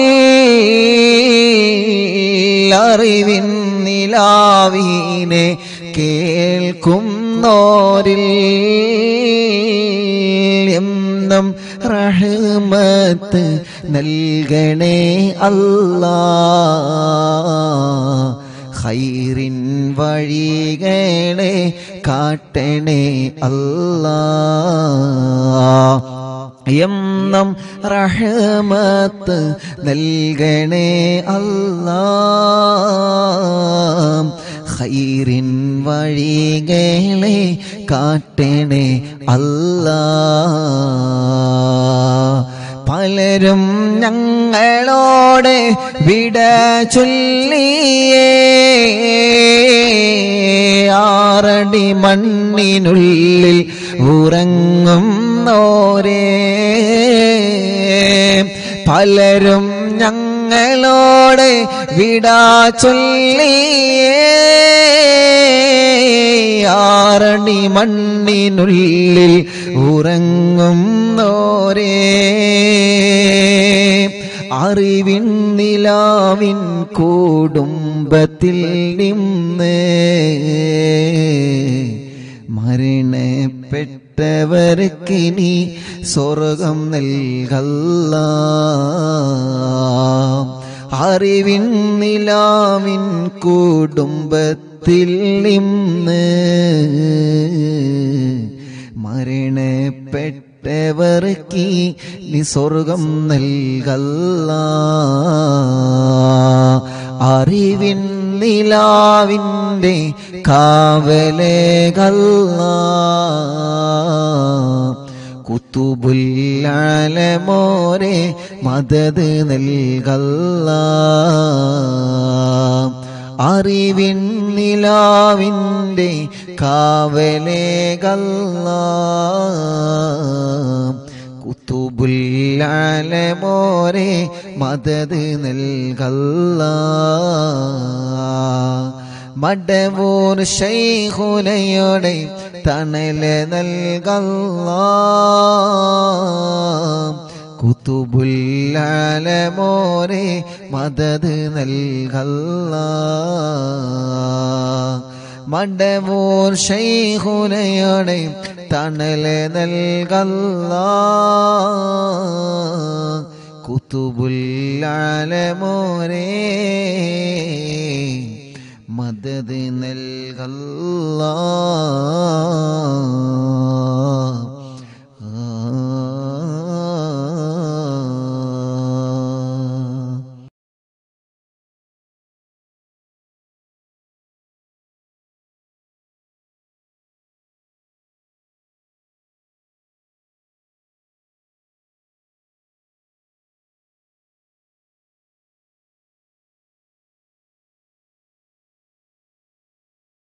അറിവിൻ നിലാവിനെ കേൾക്കും നോരിൽ എന്നും റഹ്മത്ത് നൽകണേ അല്ലാ ഖൈറിൻ വഴികളെ കാട്ടണേ അല്ലാ എന്നും റഹ്മത്ത് നൽകണേ അല്ലാ ഖൈറിൻ വഴികളെ കാട്ടണേ അല്ലാ പലരും ഞങ്ങളോട് വിട ചൊല്ലിയേ ആറടി മണ്ണിനുള്ളിൽ ഉറങ്ങും നോരേ പലരും ഞങ്ങളോട് വിട ചൊല്ലിയേ ആറടി മണ്ണിനുള്ളിൽ ഉറങ്ങും നോരേ അറിവിൻ നിലാവിൻ കൂടുംബത്തിൽ നിന്ന് മരണപ്പെട്ടവർക്കിനി സ്വർഗം നൽകല്ല അറിവിൻ നിലാവിൻ കുടുംബത്തിൽ നിന്ന് മരണപ്പെട്ടവർക്ക് നീ സ്വർഗം നൽകല്ല അറിവിൻ നിലാവിൻ്റെ കാവലേകല്ല കുത്തുബുല്ലാലമോരെ മദത് നൽകല്ല അറിവിൻ നിലാവിൻ്റെ കാവലേകല്ല കുത്തുബുല്ലാലമോരെ മദത് നൽകല്ല മടവൂർ ശൈഖുലയുടെ തണല് നൽകല്ല കുത്തുബുല്ലാലമോരെ മദത് നൽകല്ല മടവൂർ ശൈഖുലയുടെ തണല് നൽകല്ല കുത്തുബുല്ലാലമോരെ മദത്